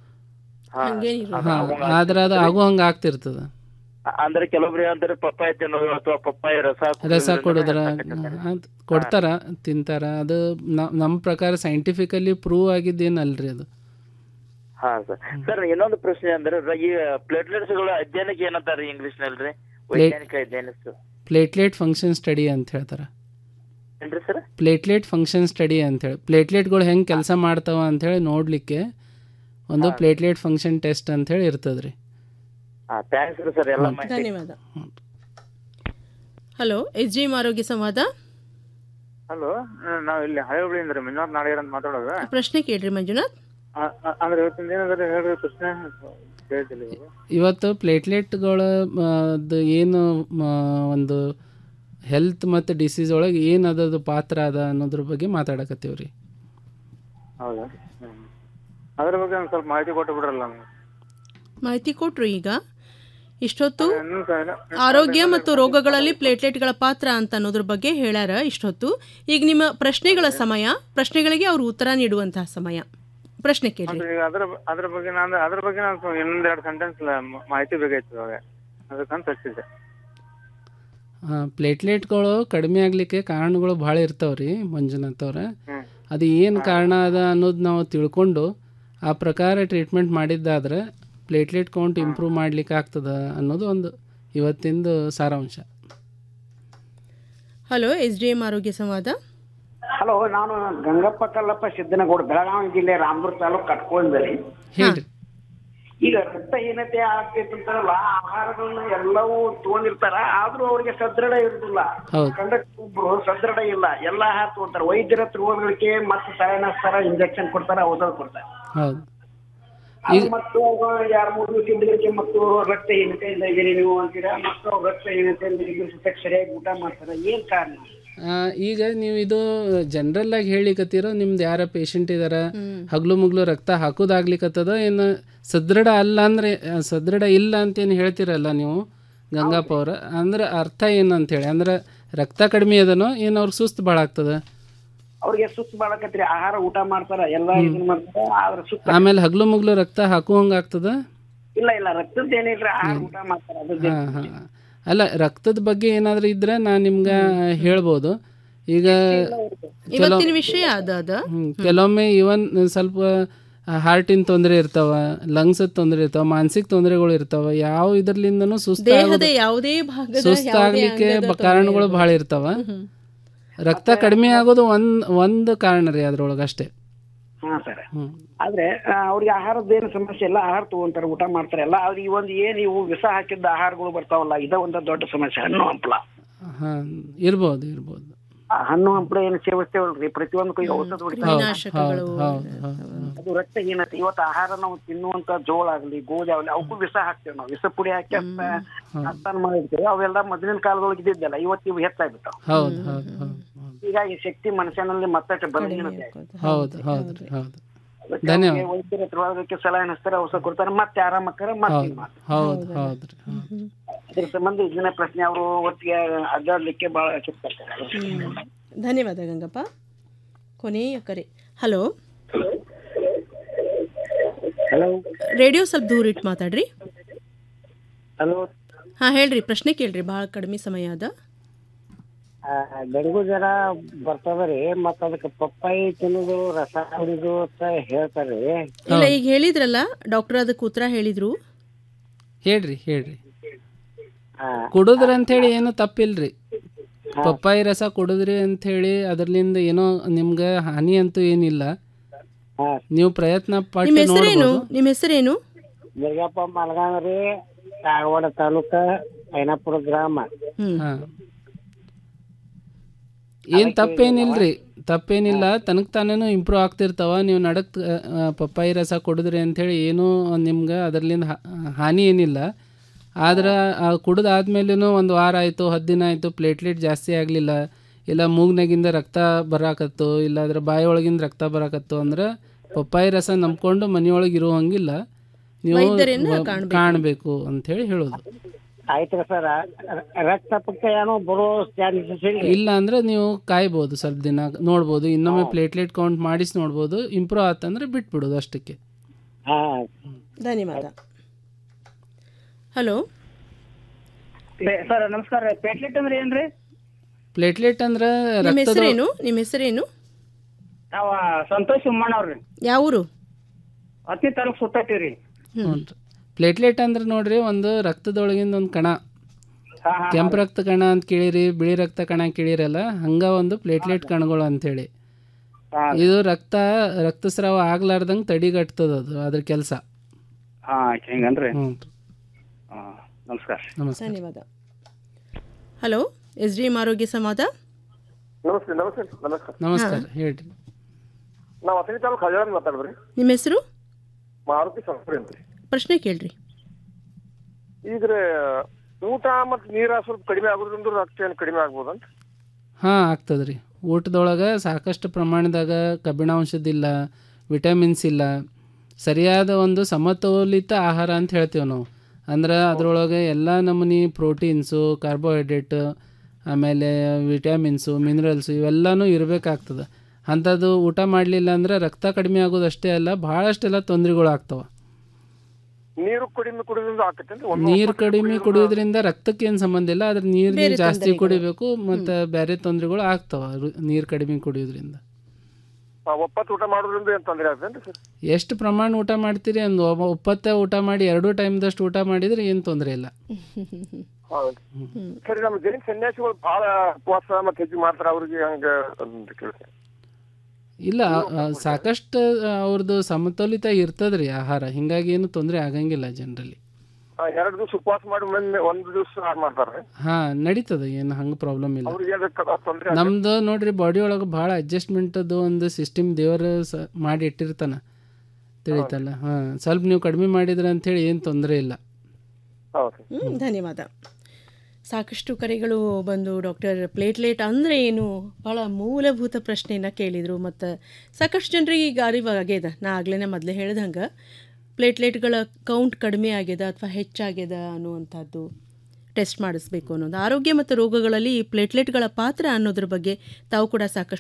ಹಾಂ ಆದ್ರೆ ಅದು ಆಗೋ ಹಂಗೆ ಆಗ್ತಿರ್ತದೆ ಅಂದ್ರೆ ಕೆಲವೊಬ್ರು ಅಂದ್ರೆ ಪಪ್ಪಾಯಿ ತಿನ್ನೋದು ಅಥವಾ ಪಪ್ಪಾಯಿ ರಸ ರಸ ಕುಡಿಯೋದ್ರಿಂದ ಕೊಡೋದ್ರ ಹೆಚ್ಚಾಕತ್ತಾರೆ. ಅದ್ ಕೊಡ್ತಾರ ತಿಂತಾರ ಅದು ನಮ್ಮ ಪ್ರಕಾರ ಸೈಂಟಿಫಿಕಲಿ ಪ್ರೂವ್ ಆಗಿದ್ದೇನಲ್ರಿ ಅದು ಹಾ ಸರ್ ಸರ್ ಇನ್ನೊಂದು ಪ್ರಶ್ನೆ ಅಂದ್ರೆ ರ- ಈ ಪ್ಲೇಟ್ಲೆಟ್ಸ್ ಗಳು ಅಧ್ಯಯನಕ್ಕೆ ಏನಂತಾರೆ ಇಂಗ್ಲಿಷ್ ನಲ್ಲಿ ವೈಜ್ಞಾನಿಕ ಅಧ್ಯಯನ ಪ್ಲೇಟ್ಲೆಟ್ ಫಂಕ್ಷನ್ ಸ್ಟಡಿ ಅಂತ ಹೇಳ್ತಾರೆ ಏನ್ರಿ ಸರ್ ಪ್ಲೇಟ್ಲೆಟ್ ಫಂಕ್ಷನ್ ಸ್ಟಡಿ ಅಂತೇಳಿ ಪ್ಲೇಟ್ಲೆಟ್ಗಳು ಹೆಂಗೆ ಕೆಲಸ ಮಾಡ್ತಾವ ಅಂಥೇಳಿ ನೋಡಲಿಕ್ಕೆ ಒಂದು ಪ್ಲೇಟ್ಲೆಟ್ ಫಂಕ್ಷನ್ ಟೆಸ್ಟ್ ಅಂಥೇಳಿ ಇರ್ತದೆ ರೀ ಹಾ ಥ್ಯಾಂಕ್ಸ್ ರೀ ಸರ್ ಎಲ್ಲ ಮಾಹಿತಿ ಧನ್ಯವಾದ ಹಲೋ ಎಸ್ ಡಿ ಎಂ ಆರೋಗ್ಯ ಸಂವಾದ ಹಲೋ ನಾವು ಇಲ್ಲಿ ಹಳೆ ಹುಬ್ಳಿಯಿಂದ ರೀ ಮಂಜುನಾಥ್ ನಾಡಿಗರ್ ಅಂತ ಮಾತಾಡೋದು ಪ್ರಶ್ನೆ ಕೇಳ್ರಿ ಮಂಜುನಾಥ್ ಆ- ಆ- ಅಂದ್ರೆ ಇವತ್ತಿನ ಏನಂದ್ರೆ ಹೇಳ್ರಿ ಪ್ರಶ್ನೆ ಕೇಳ್ತಿಲ್ಲ ಇವಾಗ ಇವತ್ತು ಪ್ಲೇಟ್ಲೆಟ್ಗಳ ಅದು ಏನು ಮ, ಒಂದು ಹೆಲ್ತ್ ಮತ್ತು ಡಿಸೀಸ್ ಒಳಗೆ ಏನು ಅದದು ಪಾತ್ರ ಅದ ಅನ್ನೋದ್ರ ಬಗ್ಗೆ ಮಾತಾಡಕತ್ತೀವಿ ರೀ ಹೌದಾ ಹ್ಮ್. ಅದ್ರ ಬಗ್ಗೆ ಒಂದು ಸ್ವಲ್ಪ ಮಾಹಿತಿ ಕೊಟ್ಟು ಬಿಡ್ರಲ್ಲ ನಮ್ಗೆ ಮಾಹಿತಿ ಕೊಟ್ರು ಈಗ ಇಷ್ಟೊತ್ತು ಇನ್ನೊಂದ್ ಸಲ- ಆರೋಗ್ಯ ಮತ್ತು ರೋಗಗಳಲ್ಲಿ ಪ್ಲೇಟ್ಲೆಟ್ಗಳ ಪಾತ್ರ ಅಂತ ಅನ್ನೋದ್ರ ಬಗ್ಗೆ ಹೇಳ್ಯಾರ ಇಷ್ಟೊತ್ತು ಈಗ ನಿಮ್ಮ ಪ್ರಶ್ನೆಗಳ ಸಮಯ ಪ್ರಶ್ನೆಗಳಿಗೆ ಅವರು ಉತ್ತರ ನೀಡುವಂತಹ ಸಮಯ ಪ್ರಶ್ನೆ ಕೇಳ್ರಿ ಅಂದ್ರೆ ಈಗ ಅದ್ರ ಅದ್ರ ಬಗ್ಗೆ ನಾನು ಅದ್ರ ಬಗ್ಗೆ ನಾನು ಸ್ವಲ್ಪ ಇನ್ನೊಂದ್ ಎರಡು ಸೆಂಟೆನ್ಸ್ ಮಾಹಿತಿ ಬೇಕಾಯ್ತು ಇವಾಗ ಅದಕ್ಕಂತ ಹಚ್ಚಿದ್ದೆ ಪ್ಲೇಟ್ಲೆಟ್ಗಳು ಕಡಿಮೆ ಆಗಲಿಕ್ಕೆ ಕಾರಣಗಳು ಭಾಳ ಇರ್ತಾವೆ ರೀ ಮಂಜುನಾಥ್ ಅವ್ರೆ ಹ್ಮ್. ಅದು ಏನು ಕಾರಣ ಅದ ಅನ್ನೋದು ನಾವು ತಿಳ್ಕೊಂಡು ಆ ಪ್ರಕಾರ ಟ್ರೀಟ್ಮೆಂಟ್ ಮಾಡಿದ್ದಾದ್ರೆ ಪ್ಲೇಟ್ಲೆಟ್ ಕೌಂಟ್ ಇಂಪ್ರೂವ್ ಮಾಡ್ಲಿಕ್ಕೆ ಆಗ್ತದ ಅನ್ನೋದು ಒಂದು ಇವತ್ತಿಂದು ಸಾರಾಂಶ ಹಲೋ ಎಸ್ ಡಿ ಎಂ ಆರೋಗ್ಯ ಸಂವಾದ ಹಲೋ ನಾನು ಗಂಗಪ್ಪ ಕಲ್ಲಪ್ಪ ಸಿದ್ದನಗೌಡ ಬೆಳಗಾವಿ ಜಿಲ್ಲೆ ರಾಮದುರ್ಗ ತಾಲೂಕು ಕಟ್ಕೊಂಡ್ರಿ ಹೇಳ್ರಿ ಈಗ ರಕ್ತಹೀನತೆ ಆಗ್ತೈತೆ ಅಂತಾರಲ್ಲ ಆಹಾರಗಳನ್ನ ಎಲ್ಲವೂ ತಗೊಂಡಿರ್ತಾರ ಆದ್ರೂ ಅವ್ರಿಗೆ ಸದೃಢ ಇರುದಿಲ್ಲ ಹೌದು. ಕಂಡಕ್ಟ್ ಒಬ್ರು ಸದೃಢ ಇಲ್ಲ ಎಲ್ಲಾ ಆಹಾರ ತಗೊಂತಾರ ವೈದ್ಯರ ಹತ್ರ ಹೋಗ್ಲಿಕ್ಕೆ ಮತ್ತೆ ಸಾಯಣಿಸ್ತಾರ ಇಂಜೆಕ್ಷನ್ ಕೊಡ್ತಾರ ಔಷಧ ಕೊಡ್ತಾರ ಹೌದು ಅದು ಮತ್ತು ಎರಡ್ ಮೂರು ದಿವಸ ಇದ್ದಕ್ಕೆ ಮತ್ತು ರಕ್ತಹೀನತೆಯಿಂದ ಇದೀರಿ ನೀವು ಅಂತೀರಾ ಮತ್ತು ಅವ್ರು ರಕ್ತಹೀನತೆಯಿಂದ ಇದ್ರ ಸರಿಯಾಗಿ ಊಟ ಮಾಡ್ತಾರ ಏನ್ ಕಾರಣ ಆ, ಈಗ ನೀವು ಇದು ಜನರಲ್ ಆಗಿ ಹೇಳಿಕತ್ತೀರೋ ನಿಮ್ದು ಯಾರ ಪೇಷಂಟ್ ಇದಾರ ಹಗ್ಲು ಮುಗ್ಲು ರಕ್ತ ಹಾಕೋದಾಗ್ಲಿಕತ್ತದ ಏನು ಸದೃಢ ಅಲ್ಲ ಅಂದ್ರೆ ಆ, ಸದೃಢ ಇಲ್ಲ ಅಂತೇನು ಹೇಳ್ತೀರಲ್ಲ ನೀವು ಗಂಗಪ್ಪ ಅವ್ರ ಅಂದ್ರೆ ಅರ್ಥ ಏನು ಅಂತೇಳಿ ಅಂದ್ರೆ ರಕ್ತ ಕಡಿಮೆ ಅದನೋ ಏನು ಅವ್ರಿಗೆ ಸುಸ್ತು ಭಾಳ ಆಗ್ತದ ಅವ್ರಿಗೆ ಸುಸ್ತು ಬಾಳಕತ್ರಿ ಆಹಾರ ಊಟ ಮಾಡ್ತಾರ ಎಲ್ಲಾ ಇದನ್ನ ಮಾಡ್ತಾರ ಆದ್ರ ಸುತ್ತ ಆಮೇಲೆ ಹಗ್ಲು ಮುಗ್ಲು ರಕ್ತ ಹಾಕುವಂಗೆ ಆಗ್ತದ ಇಲ್ಲ ಇಲ್ಲ ರಕ್ತದ ಏನಿಲ್ರಿ ಆಹಾರ ಊಟ ಮಾಡ್ತಾರ ಅದ್ರ ಹಾಂ ಹಾಂ ಅಲ್ಲ ರಕ್ತದ ಬಗ್ಗೆ ಏನಾದರೂ ಇದ್ರೆ ನಾನು ನಿಮ್ಗೆ ಹೇಳ್ಬೋದು ಈಗ ಕೆಲವು ಇವತ್ತಿನ ವಿಷಯ ಅದ ಅದ ಹ್ಮ್. ಕೆಲವೊಮ್ಮೆ ಇವನ್ ಸ್ವಲ್ಪ ಹಾರ್ಟಿನ ತೊಂದರೆ ಇರ್ತಾವ ಲಂಗ್ಸ್ ತೊಂದರೆ ಇರ್ತಾವ ಮಾನಸಿಕ ತೊಂದರೆಗಳು ಇರ್ತಾವ ಯಾವ ಇದ್ರಲಿಂದನೂ ಸುಸ್ತು ದೇಹದ ಯಾವುದೇ ಭಾಗದ ಸುಸ್ತಾಗ್ಲಿಕ್ಕೆ ಯಾವುದೇ ಬ- ಅಂಗದ ಕಾರಣಗಳು ತೊಂದ್ರೆ ಬಹಳ ಇರ್ತಾವ ರಕ್ತ ಕಡಿಮೆ ಆಗೋದು ಒಂದ್ ಒಂದು ಕಾರಣ ರೀ ಅದ್ರೊಳಗೆ ಅಷ್ಟೇ ಹಾ ಸರ್ ಆದ್ರೆ ಆ, ಅವ್ರಿಗೆ ಆಹಾರದ ಏನು ಸಮಸ್ಯೆ ಇಲ್ಲ ಆಹಾರ ತಗೊಂತಾರ ಊಟ ಮಾಡ್ತಾರೆ ಎಲ್ಲ ಅವ್ರಿಗೆ ಈ ಒಂದು ಏನ್ ಇವು ವಿಷ ಹಾಕಿದ್ದ ಆಹಾರಗಳು ಬರ್ತಾವಲ್ಲ ಇದ ಒಂದು ದೊಡ್ಡ ಸಮಸ್ಯೆ ಹಣ್ಣು ಹಂಪಲ ಹಾ ಇರ್ಬೋದು ಇರ್ಬೋದು ಆ ಹಣ್ಣು ಹಂಪಲ ಏನು ಸೇವಿಸ್ತೇವಲ್ರಿ ಪ್ರತಿಯೊಂದಕ್ಕೂ ಈಗ ಔಷಧ ಹೊಡಿತಾರೆ ಹೌದು ಹೌದು ಹೌದು ಅದು ರಕ್ತಹೀನತೆ ಇವತ್ತು ಆಹಾರ ನಾವು ತಿನ್ನುವಂತ ಜೋಳ ಆಗ್ಲಿ ಗೋಧಿ ಆಗ್ಲಿ ಅವಕ್ಕೂ ವಿಷ ಹಾಕ್ತೇವೆ ನಾವು ವಿಷ ಪುಡಿ ಹಾಕಿ ಅತ್ತ ಅತ್ತಾನ ಮಾಡಿರ್ತೇವೆ ಅವೆಲ್ಲ ಮೊದಲಿನ ಕಾಲದೊಳಗೆ ಇದ್ದಿದ್ದಲ್ಲ ಇವತ್ತು ಇವು ಹೆಚ್ಚಾಗ್ಬಿಟ್ಟಾವ ಹೌದು ಹೌದು ಹೌದು ಹೀಗಾಗಿ ಶಕ್ತಿ ಮನುಷ್ಯನಲ್ಲಿ ಮತ್ತಷ್ಟು ಬಲಹೀನತೆ ಆಗಿದೆ. ಹೌದು ಹೌದು ರೀ ಹೌದು ಅದಕ್ಕೆ ಧನ್ಯವಾದ. ಅವ್ರಿಗೆ ವೈದ್ಯರ ಹತ್ರ ಹೋಗೋದಕ್ಕೆ ಸಲಹೆ ಹನಿಸ್ತಾರೆ ಔಷಧ ಕೊಡ್ತಾರೆ ಮತ್ತೆ ಆರಾಮಕ್ಕಾರ ಮತ್ತೆ ಹೌದು ಇದ್ ಮಾಡ್ತಾರೆ. ಹೌದು ಹೌದು ರೀ ಹೌದು ಅದ್ರ ಸಂಬಂಧ ಇದನ್ನ ಪ್ರಶ್ನೆ ಅವರು ಒಟ್ಟಿಗೆ ಅಡ್ಡಾಡ್ಲಿಕ್ಕೆ ಬಹಳ ಚಿಕ್ಕಾಗ್ತಾರೆ ಧನ್ಯವಾದ ಗಂಗಪ್ಪ ಕೊನೆಯ ಕರೆ ಹಲೋ ಹಲೋ ರೇಡಿಯೋ ಸ್ವಲ್ಪ ದೂರ ಇಟ್ಟು ಮಾತಾಡ್ರಿ ಹಲೋ ಹಾ ಹೇಳ್ರಿ ಪ್ರಶ್ನೆ ಕೇಳ್ರಿ ಭಾಳ ಕಡಿಮೆ ಸಮಯ ಅದ ಡೆಂಗು ಜ್ವರ ಬರ್ತದ್ರಿ ಮತ್ತ ಅದಕ್ಕೆ ಪಪ್ಪಾಯಿ ತಿನ್ನೋದು ರಸ ಕುಡಿದು ಅಂತ ಹೇಳ್ತಾರ್ರಿ ಇಲ್ಲ ಈಗ ಹೇಳಿದ್ರಲ್ಲ ಡಾಕ್ಟರ್ ಅದಕ್ಕೆ ಉತ್ತರ ಹೇಳಿದ್ರು ಹೇಳ್ರಿ ಹೇಳ್ರಿ ಕುಡುದ್ರ ಅಂತೇಳಿ ಏನು ತಪ್ಪಿಲ್ರಿ ಪಪ್ಪಾಯಿ ರಸ ಕುಡಿದ್ರಿ ಅಂಥೇಳಿ ಅದರ್ಲಿಂದ ಏನೋ ನಿಮ್ಗೆ ಹಾನಿ ಅಂತೂ ಏನಿಲ್ಲ ನೀವು ಪ್ರಯತ್ನ ನಿಮ್ಮ ಪಟ್ಟು ಹೆಸರೇನು ನೋಡ್ಬೋದು ನಿಮ್ಮ ಹೆಸರೇನು ಮಿರ್ಗಪ್ಪ ಮಲಗಾಂವ್ರಿ ಕಾಗವಾಡ ತಾಲೂಕ ಐನಾಪುರ ಗ್ರಾಮ ಹಾ ಏನ್ ತಪ್ಪೇನಿಲ್ರಿ ತಪ್ಪೇನಿಲ್ಲ ತನಕ್ ತಾನೇನು ಇಂಪ್ರೂವ್ ಆಗ್ತಿರ್ತಾವ ನೀವು ನಡಕ್ ಆ, ಪಪ್ಪಾಯಿ ರಸ ಕುಡಿದ್ರಿ ಅಂಥೇಳಿ ಏನೂ ನಿಮ್ಗೆ ಅದರ್ಲಿಂದ ಹಾ- ಹಾನಿ ಏನಿಲ್ಲ ಆದ್ರೆ ಕುಡಿದಾದ್ಮೇಲೂ ಒಂದು ವಾರ ಆಯಿತು ಹತ್ತು ದಿನ ಆಯಿತು ಪ್ಲೇಟ್ಲೆಟ್ ಜಾಸ್ತಿ ಆಗಲಿಲ್ಲ ಇಲ್ಲ ಮೂಗ್ನಾಗಿಂದ ರಕ್ತ ಬರಾಕತ್ತು ಇಲ್ಲ ಅದ್ರ ಬಾಯಿ ಒಳಗಿಂದ ರಕ್ತ ಬರಾಕತ್ತು ಅಂದ್ರೆ ಪಪ್ಪಾಯಿ ರಸ ನಂಬ್ಕೊಂಡು ಮನೆಯೊಳಗೆ ಇರೋ ಹಂಗಿಲ್ಲ ನೀವು ವೈದ್ಯರನ್ನ ವ- ಕಾಣ್ಬೇಕು. ಕಾಣ್ಬೇಕು ಅಂಥೇಳಿ ಹೇಳೋದು ಆಯ್ತು ಸರ್ ರಕ್ತ ಪಕ್ಕ ಏನೋ ಬರೋ ಚಾನ್ಸಸ್ ಇಲ್ಲ ಇಲ್ಲ ಅಂದ್ರೆ ನೀವು ಕಾಯ್ಬೋದು ಸ್ವಲ್ಪ ದಿನ ನೋಡ್ಬೋದು ಇನ್ನೊಮ್ಮೆ ಪ್ಲೇಟ್ಲೆಟ್ ಕೌಂಟ್ ಮಾಡಿಸಿ ನೋಡ್ಬೋದು ಇಂಪ್ರೂವ್ ಆತಂದ್ರೆ ಬಿಟ್ಬಿಡೋದು ಅಷ್ಟಕ್ಕೆ ಧನ್ಯವಾದ ಹಲೋ ಸರ್ ನಮಸ್ಕಾರ ಪ್ಲೇಟ್ಲೆಟ್ ಅಂದ್ರೆ ಏನ್ರಿ ಪ್ಲೇಟ್ಲೆಟ್ ಅಂದ್ರೆ ನಿಮ್ಮ ರಕ್ತದ ಹೆಸರೇನು ನಿಮ್ಮ ಹೆಸರೇನು ನಾವ ಸಂತೋಷ್ ಉಮ್ಮಣ್ಣವ್ರಿ ಯಾವ ಊರು ಹತ್ತನೇ ತಾಲೂಕ್ ಸುತ್ತೈತಿವ್ರಿ ಪ್ಲೇಟ್ಲೆಟ್ ಅಂದ್ರೆ ನೋಡ್ರಿ ಒಂದು ರಕ್ತದೊಳಗಿಂದ ಒಂದು ಕಣ ಕೆಂಪು ರಕ್ತ ಕಣ ಅಂತ ಕೇಳಿರಿ ಬಿಳಿ ರಕ್ತ ಕಣ ಕೇಳಿರಲ್ಲ ಹಂಗ ಒಂದು ಪ್ಲೇಟ್ಲೆಟ್ ಕಣಗಳು ಅಂತೇಳಿ ಇದು ರಕ್ತ ರಕ್ತಸ್ರಾವ ಆಗ್ಲಾರ್ದಂಗೆ ತಡಿಗಟ್ತದ ಅದು ಅದ್ರ ಕೆಲಸ ಹಾ ಹಿಂಗನ್ರಿ ಹ್ಞೂ ಹಾ, ನಮಸ್ಕಾರ ನಮಸ್ಕಾರ ಧನ್ಯವಾದ ಹಲೋ ಎಸ್ ಡಿ ಎಂ ಆರೋಗ್ಯ ಸಂವಾದ ನಮಸ್ತೆ ನಮಸ್ತೆ ನಮಸ್ಕಾರ ನಮಸ್ಕಾರ ಹೇಳ್ರಿ ನಾವು ಹಸನಿ ತಾಲೂಕು ಹಜಾರ ಮಾತಾಡಿದ್ರಿ ನಿಮ್ಮ ಹೆಸರು ಮಾರುತಿ ಸಂಸ್ಕೃತಿ ಅಂತ ಪ್ರಶ್ನೆ ಕೇಳ್ರಿ ಈಗ ಊಟ ಮತ್ತು ನೀರ ಸ್ವಲ್ಪ ಕಡಿಮೆ ಆಗೋದ್ರಿಂದ ರಕ್ತ ಏನು ಕಡಿಮೆ ಆಗ್ಬೋದಂತ ಹಾಂ ಆಗ್ತದೆ ರೀ ಊಟದೊಳಗೆ ಸಾಕಷ್ಟು ಪ್ರಮಾಣದಾಗ ಕಬ್ಬಿಣಾಂಶದಿಲ್ಲ ವಿಟಮಿನ್ಸ್ ಇಲ್ಲ ಸರಿಯಾದ ಒಂದು ಸಮತೋಲಿತ ಆಹಾರ ಅಂತ ಹೇಳ್ತೀವಿ ನಾವು ಅಂದ್ರೆ ಅದರೊಳಗೆ ಎಲ್ಲ ನಮೂನಿ ಪ್ರೋಟೀನ್ಸು ಕಾರ್ಬೋಹೈಡ್ರೇಟ್ ಆಮೇಲೆ ವಿಟಮಿನ್ಸು ಮಿನರಲ್ಸು ಇವೆಲ್ಲನೂ ಇರಬೇಕಾಗ್ತದೆ ಅಂಥದ್ದು ಊಟ ಮಾಡಲಿಲ್ಲ ಅಂದ್ರೆ ರಕ್ತ ಕಡಿಮೆ ಆಗೋದಷ್ಟೇ ಅಲ್ಲ ಭಾಳಷ್ಟೆಲ್ಲ ತೊಂದರೆಗಳು ಆಗ್ತವೆ ನೀರು ಕಡಿಮೆ ಕುಡಿದ್ರಿಂದ ಆಕತ್ತೇನ್ರಿ ಒಂದು ನೀರು ಕಡಿಮೆ ಕುಡಿಯೋದ್ರಿಂದ ರಕ್ತಕ್ಕೆ ಏನು ಸಂಬಂಧ ಇಲ್ಲ ಆದ್ರೆ ನೀರು ಬೇರೆ ಜಾಸ್ತಿ ತೊಂದರೆಗಳು. ಕುಡಿಬೇಕು ಮತ್ತು ಬೇರೆ ತೊಂದರೆಗಳು ಆಗ್ತಾವ ನೀರು ಕಡಿಮೆ ಕುಡಿಯೋದ್ರಿಂದ ಆ, ಒಪ್ಪತ್ತು ಊಟ ಮಾಡೋದ್ರಿಂದ ಏನು ತೊಂದರೆ ಆಗ್ತದೇನ್ರಿ ಸರ್ ಎಷ್ಟು ಪ್ರಮಾಣ ಊಟ ಮಾಡ್ತೀರಿ ಒಂದು ಒಬ್ಬ ಒಪ್ಪತ್ತೆ ಊಟ ಮಾಡಿ ಎರಡು ಟೈಮ್ದಷ್ಟು ಊಟ ಮಾಡಿದ್ರೆ ಏನು ತೊಂದರೆ ಇಲ್ಲ ಹೌದು ಸರಿ ನಮ್ಮ ಜೈನ ಸನ್ಯಾಸಿಗಳು ಭಾಳ ಉಪವಾಸ ಮತ್ತೆ ಹೆಚ್ಚು ಮಾಡ್ತಾರ ಅವ್ರಿಗೆ ಹಂಗ ಅಂತ ಕೇಳ್ತೀನಿ ಇಲ್ಲ ಆ, ಸಾಕಷ್ಟು ಅವ್ರದ್ದು ಸಮತೋಲಿತ ಇರ್ತದ್ರಿ ಆಹಾರ ಹಿಂಗಾಗಿ ಏನು ತೊಂದರೆ ಆಗಂಗಿಲ್ಲ ಜನರಲ್ಲಿ ಆ, ಎರಡ್ ದಿವ್ಸ ಉಪವಾಸ ಮಾಡಿ ಮಂದಿ ಒಂದ್ ದಿವ್ಸ ಆಹಾರ ಮಾಡ್ತಾರ್ರಿ ಹಾ ನಡೀತದ ಏನು ಹಂಗೆ ಪ್ರಾಬ್ಲಮ್ ಇಲ್ಲ ಅವ್ರಿಗೆ ಏನಾರ ಕ- ತೊಂದ್ರೆ ನಮ್ದು ನೋಡ್ರಿ ಬಾಡಿ ಒಳಗೆ ಭಾಳ ಅಡ್ಜಸ್ಟ್ಮೆಂಟದು ಒಂದು ಸಿಸ್ಟಮ್ ದೇವರು ಸ ಮಾಡಿ ಇಟ್ಟಿರ್ತಾನ ತಿಳಿತಲ್ಲ ಹಾಂ ಸ್ವಲ್ಪ ನೀವು ಕಡಿಮೆ ಮಾಡಿದ್ರೆ ಅಂಥೇಳಿ ಏನು ತೊಂದರೆ ಇಲ್ಲ ಹೌದು ಹ್ಮ್, ಧನ್ಯವಾದ ಸಾಕಷ್ಟು ಕರೆಗಳು ಬಂದು ಡಾಕ್ಟರ್ ಪ್ಲೇಟ್ಲೆಟ್ ಅಂದರೆ ಏನು ಭಾಳ ಮೂಲಭೂತ ಪ್ರಶ್ನೆಯನ್ನು ಕೇಳಿದರು ಮತ್ತು ಸಾಕಷ್ಟು ಜನರಿಗೆ ಈಗ ಅರಿವಾಗ್ಯದ ನಾ ಆಗ್ಲೇ ಮೊದಲೇ ಹೇಳ್ದಂಗೆ ಪ್ಲೇಟ್ಲೆಟ್ಗಳ ಕೌಂಟ್ ಕಡಿಮೆ ಆಗ್ಯದ ಅಥವಾ ಹೆಚ್ಚಾಗ್ಯದ ಅನ್ನುವಂಥದ್ದು ಟೆಸ್ಟ್ ಮಾಡಿಸ್ಬೇಕು ಅನ್ನೋದು ಆರೋಗ್ಯ ಮತ್ತು ರೋಗಗಳಲ್ಲಿ ಈ ಪ್ಲೇಟ್ಲೆಟ್ಗಳ ಪಾತ್ರ ಅನ್ನೋದ್ರ ಬಗ್ಗೆ ತಾವು ಕೂಡ ಸಾಕಷ್ಟು